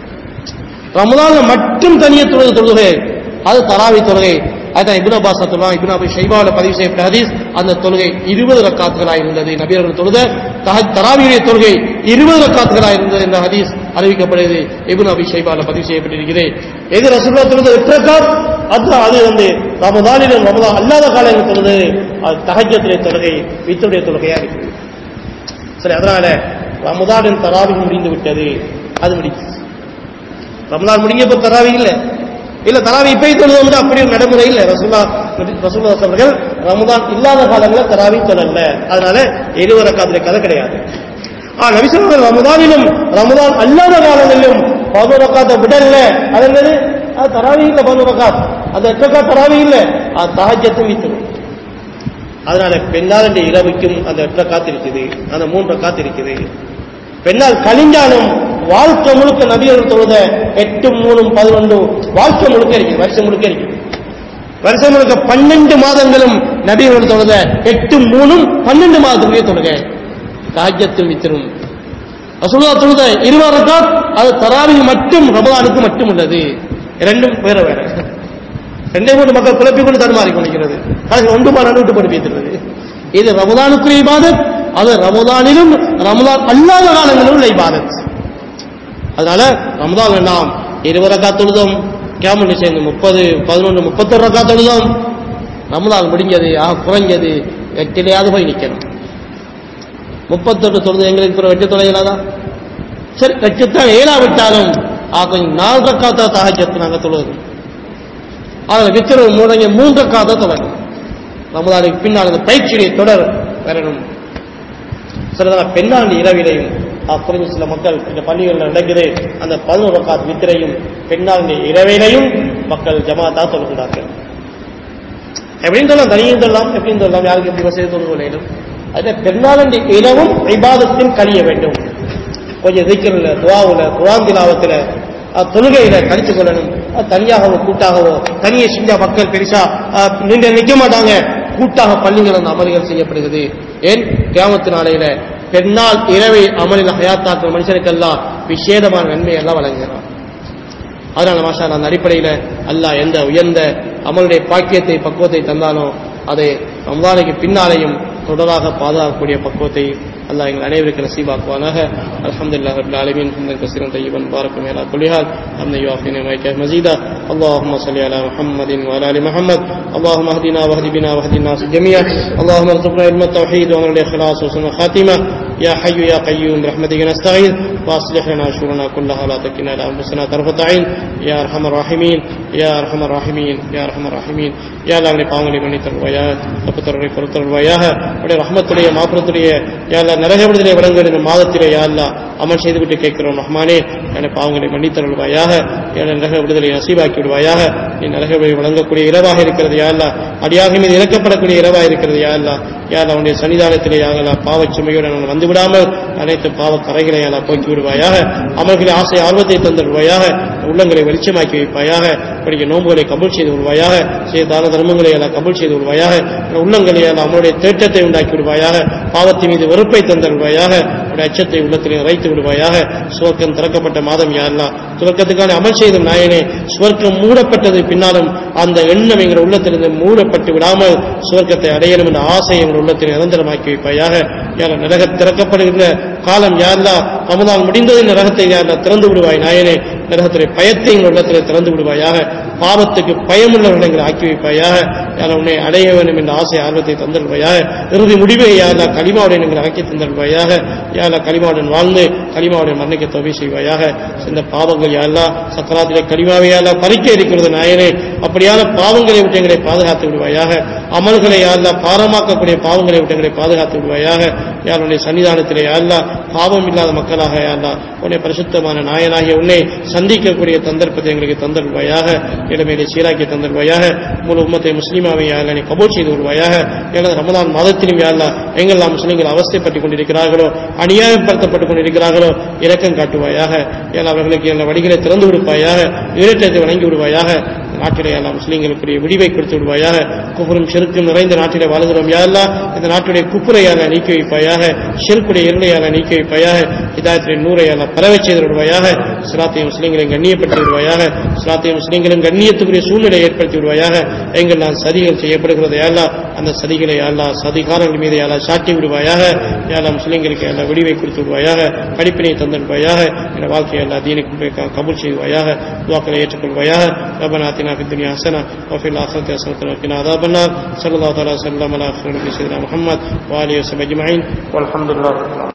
ரமதான்ல மட்டும் தனிய தொழுக தொழுகை அது தராவி தொழுகை அதான் இப்னு அப்பாஸ் சொல்லுவாங்க இப்னு அபி ஷைபாவில் பதிவு செய்யப்பட்ட ஹதீஸ் அந்த தொழுகை இருபது ரக்காத்துகளாக இருந்தது நபியர்கள் தொழுத தஹஜ் தராவியுடைய தொழுகை இருபது ரக்காத்துகளாக இருந்தது என்ற ஹதீஸ் அறிவிக்கப்படுகிறது இப்னு அபி ஷைபாவில் பதிவு செய்யப்பட்டிருக்கிறது எது ரசூல்லா தொழுத எட்டு ரக்காத் அது அது வந்து ரமதானிலும் ரமதான் அல்லாத காலங்களில் தொழுது அது தஹஜத்திலே தொழுகை வித்துடைய தொழுகையா இருக்குது சரி அதனால ரமதானின் தராவி முடிந்து விட்டது அது முடிச்சு ரமலான் முடிஞ்சப்ப தராவி இல்ல இல்ல தராவி இப்பயும் தொழுதோம்னா அப்படி ஒரு நடைமுறை இல்ல ரசூல்லா ரசூல்லா அவர்கள் ரமதான் இல்லாத காலங்களில் தராவி தொழல அதனால இருபது ரக்காத்துல கதை கிடையாது ஆ நபிசல்கள் ரமதானிலும் ரமதான் அல்லாத காலங்களிலும் பதினோரு ரக்காத்தை விடல அது என்னது அது தராவி இல்ல பதினோரு ரக்காத் அந்த எட்டு ரக்காத் தராவி இல்ல அது தஹஜத்தும் வித்துரும் அதனால பெண்ணால் இரவுக்கும் அந்த எட்டு ரக்காத் இருக்குது அந்த மூன்று ரக்காத் இருக்குது பெண்ணால் கழிஞ்சாலும் வாழ்க்கை முழுக்க நபிகள் தொழுத எட்டு மூணும் பதினொன்று வாழ்க்கை முழுக்க இருக்கு வருஷம் முழுக்க இருக்கு வருஷம் முழுக்க பன்னெண்டு மாதங்களும் நபிகள் தொழுத எட்டு மூணும் பன்னெண்டு மாதத்துக்குரிய தொழுகை ராஜ்யத்தில் வித்திரும் ரசூலுல்லாஹ் தொழுத இருபது ரக்காத் அது தராவி மட்டும் ரமதானுக்கு மட்டும் உள்ளது ரெண்டும் வேற வேற ரெண்டே மூணு மக்கள் குழப்பி கொண்டு தடுமாறி கொண்டிருக்கிறது அது ஒன்று பாடு விட்டு போட்டு பேசுறது இது ரமதானுக்குரிய இபாதத் அது ரமதானிலும் ரமதான் அல்லாத காலங்களிலும் உள்ள இபாதத் அதனால ரமதான் நாம் இருபது ரக்கா தொழுதோம் கேமல் சேர்ந்து முப்பது பதினொன்று முப்பத்தொரு ரக்கா தொழுதோம் ரமதான் முடிஞ்சது ஆக குறைஞ்சது எட்டிலேயாவது போய் நிற்கணும் முப்பத்தொன்று தொழுது எங்களுக்கு பிற வெற்றி தொலைகளாதா சரி வெற்றித்தான் ஏழாவிட்டாலும் ஆ கொஞ்சம் நாலு ரக்காத்தா தகஜத்து நாங்கள் தொழுவது அதில் வித்திர முடங்க மூன்று ரக்காத்தா தொழணும் ரமதானுக்கு பின்னால் அந்த பயிற்சியை தொடர் வரணும் சிலதான பெண்ணாண்டு இரவிலையும் குறைஞ்ச சில மக்கள் இந்த பள்ளிகளில் நடக்குது அந்த பதினோரு ரக்காத் வித்திரையும் பெண்ணாண்டு இரவிலையும் மக்கள் ஜமாத்தா தொழுகிறார்கள் எப்படின்னு சொல்லலாம் தனியும் சொல்லலாம் எப்படின்னு சொல்லலாம் யாருக்கு எப்படி வசதி தொழுக வேண்டும் அதில் பெருநாளண்டி இரவும் விவாதத்தில் கழிய வேண்டும் கொஞ்சம் திக்கிரில் துவாவுல குரான் திலாவத்தில் தொழுகையில கழித்துக் கொள்ளணும் அது தனியாகவோ கூட்டாகவோ தனியே செஞ்சா மக்கள் பெருசா அஹ், நீங்க நிக்க மாட்டாங்க கூட்டாக பள்ளிகள் அந்த அமல்கள் செய்யப்படுகிறது ஏன் கியாமத்து நாளையில பெண்ணால் இரவை அமலில் ஹயாத்தாக்குற மனுஷனுக்கெல்லாம் விசேதமான நன்மை எல்லாம் வழங்குகிறார் அதனால மாஷா அந்த அடிப்படையில் அல்லாஹ் எந்த உயர்ந்த அமலுடைய பாக்கியத்தை பக்குவத்தை தந்தாலும் அதை ரம்லானுக்கு பின்னாலேயும் தொடராக பாதுகாக்கக்கூடிய பக்குவத்தை அல்லாஹ் எங்கள் அனைவருக்கு நசீபாக்குவானாக அல்ஹம்துலில்லாஹி ரப்பில் ஆலமீன் ஹம்தன் கஸீரன் طيبا بارك على كل حال حمدا يوافي نعمك مزيدا اللهم صل على محمد وعلى ال محمد اللهم اهدنا واهد بنا واهد الناس جميعا اللهم ارزقنا علم التوحيد وعمل الاخلاص وحسن الخاتمه يا حي يا قيوم برحمتك نستعين واصلح لنا شرورنا كلها لا تكلنا الى انفسنا طرفة عين يا ارحم الراحمين يا ارحم الراحمين يا ارحم الراحمين يا الله அவனை பாவங்களை மன்னித்தருவாயாக தப்புத்தருடைய பொறுத்தருவாயாக உடைய ரஹமத்துடைய மாப்பிரத்துடைய யா அல்லா நரகவிடுதலை வழங்குகிற இந்த மாதத்திலே யா அல்லா அமல் செய்துவிட்டு கேட்கிறோம் ரஹ்மானே என பாவங்களை மன்னித்தருள்வாயாக என நரக விடுதலை நசீபாக்கி விடுவாயாக நீ நரக விடுதலை வழங்கக்கூடிய இரவாக இருக்கிறது யா அல்லா அடியாக மீது இறக்கப்படக்கூடிய இரவாக இருக்கிறது யா அல்லா யா அல்லா உன்னுடைய சன்னிதானத்திலே யாகலா பாவச் சுமையுடன் அவன் வந்து விடாமல் அனைத்து பாவ கரைகளை யாலா போக்கி விடுவாயாக அமர்களை ஆசை ஆர்வத்தை தந்துடுவாயாக உள்ளங்களை வெளிச்சமாக்கி வைப்பாயாக படிக்க நோன்புகளை கபூல் செய்து விடுவாயாக செய்த தான தர்மங்களை எல்லாம் கபூல் செய்து விடுவாயாக உள்ளங்களை எல்லாம் அவனுடைய தேட்டத்தை உண்டாக்கி விடுவாயாக பாவத்தின் மீது வெறுப்பை தந்தருவாயாக உடைய அச்சத்தை உள்ளத்திலே நிறைத்து விடுவாயாக சுவர்க்கம் திறக்கப்பட்ட மாதம் யாரெல்லாம் சுவர்க்கத்துக்கான அமல் செய்தும் நாயனே சுவர்க்கம் மூடப்பட்டது பின்னாலும் அந்த எண்ணம் எங்கள் உள்ளத்திலிருந்து மூடப்பட்டு விடாமல் சுவர்க்கத்தை அடையணும் என்ற ஆசை எங்கள் உள்ளத்தில் நிரந்தரமாக்கி வைப்பாயாக யார நரக திறக்கப்படுகின்ற காலம் யாரெல்லா ரமதான் முடிந்தது நரகத்தை யாரெல்லா திறந்து விடுவாய் நாயனே நரகத்துடைய பயத்தை எங்கள் உள்ளத்தில் திறந்து விடுவாயாக பாவத்துக்கு பயமுள்ளவர்களை எங்களை ஆக்கி வைப்பாயாக யார் உன்னை அடைய வேண்டும் என்ற ஆசை ஆர்வத்தை தந்தருவாயாக இறுதி முடிவை யாரா களிமாவுடன் எங்களை ஆக்கி தந்தருவாயாக யாரா களிமாவுடன் வாழ்ந்து களிமாவுடன் மன்னிக்க தொகை செய்வாயாக இந்த பாவங்கள் யாரா சக்கராத்திலே களிமாவை யாரா பறிக்க இருக்கிறது நாயனே அப்படியான பாவங்களை விட்டு எங்களை பாதுகாத்து விடுவாயாக அமல்களை யாரா பாரமாக்கக்கூடிய பாவங்களை விட்டு எங்களை பாதுகாத்து விடுவாயாக யாருடைய சன்னிதானத்திலே யாரா பாவம் இல்லாத மக்களாக யாரா உன்னை பரிசுத்தமான நாயனாகிய உன்னை சந்திக்கக்கூடிய சந்தர்ப்பத்தை எங்களுக்கு தந்தருவாயாக இளமையிலே சீராக்கி தந்தருவாயாக முழு உம்மத்தை முஸ்லீமாவை யாரா நீ கபூல் செய்து விடுவாயாக எனது ரமதான் மாதத்திலும் யாரா எங்கெல்லாம் முஸ்லீம்கள் அவஸ்தைப்பட்டுக் கொண்டிருக்கிறார்களோ அநியாயப்படுத்தப்பட்டுக் கொண்டிருக்கிறார்களோ இரக்கம் காட்டுவாயாக ஏன் அவர்களுக்கு எல்லா வழிகளை திறந்து கொடுப்பாயாக ஈரட்டத்தை வழங்கி விடுவாயாக நாட்டிலே எல்லாம் முஸ்லீம்களுக்குரிய விடிவை கொடுத்து விடுவாயாக குப்புறும் செருக்கும் நிறைந்த நாட்டிலே வாழ்கிறோம் யாரெல்லாம் இந்த நாட்டுடைய குப்புரையாக நீக்கி வைப்பாயாக செருக்குடைய இருளையாக நீக்கி வைப்பாயாக இதாயத்திலே நூறையாக பரவச் செய்து விடுவாயாக சிராத்தையும் முஸ்லீம்களையும் கண்ணியப்படுத்தி விடுவாயாக சிராத்தையும் முஸ்லீம்களும் கண்ணியத்துக்குரிய சூழ்நிலை ஏற்படுத்தி விடுவாயாக எங்கள் நான் சதிகள் செய்யப்படுகிறது யாரெல்லாம் அந்த சதிகளை யாரெல்லாம் சதிகாரங்கள் மீது யாரெல்லாம் சாட்டி விடுவாயாக யாரெல்லாம் முஸ்லீம்களுக்கு எல்லா விடிவை கொடுத்து விடுவாயாக படிப்பினை தந்திருப்பாயாக என் வாழ்க்கையை எல்லா தீனுக்கு கபூல் செய்வாயாக துவாக்களை ஏற்றுக்கொள்வாயாக ربنا آتنا في الدنيا حسنة وفي الآخرة حسنة وقنا عذاب النار صلى الله تعالى وسلم على خير سيدنا محمد وآله وصحبه أجمعين والحمد لله رب العالمين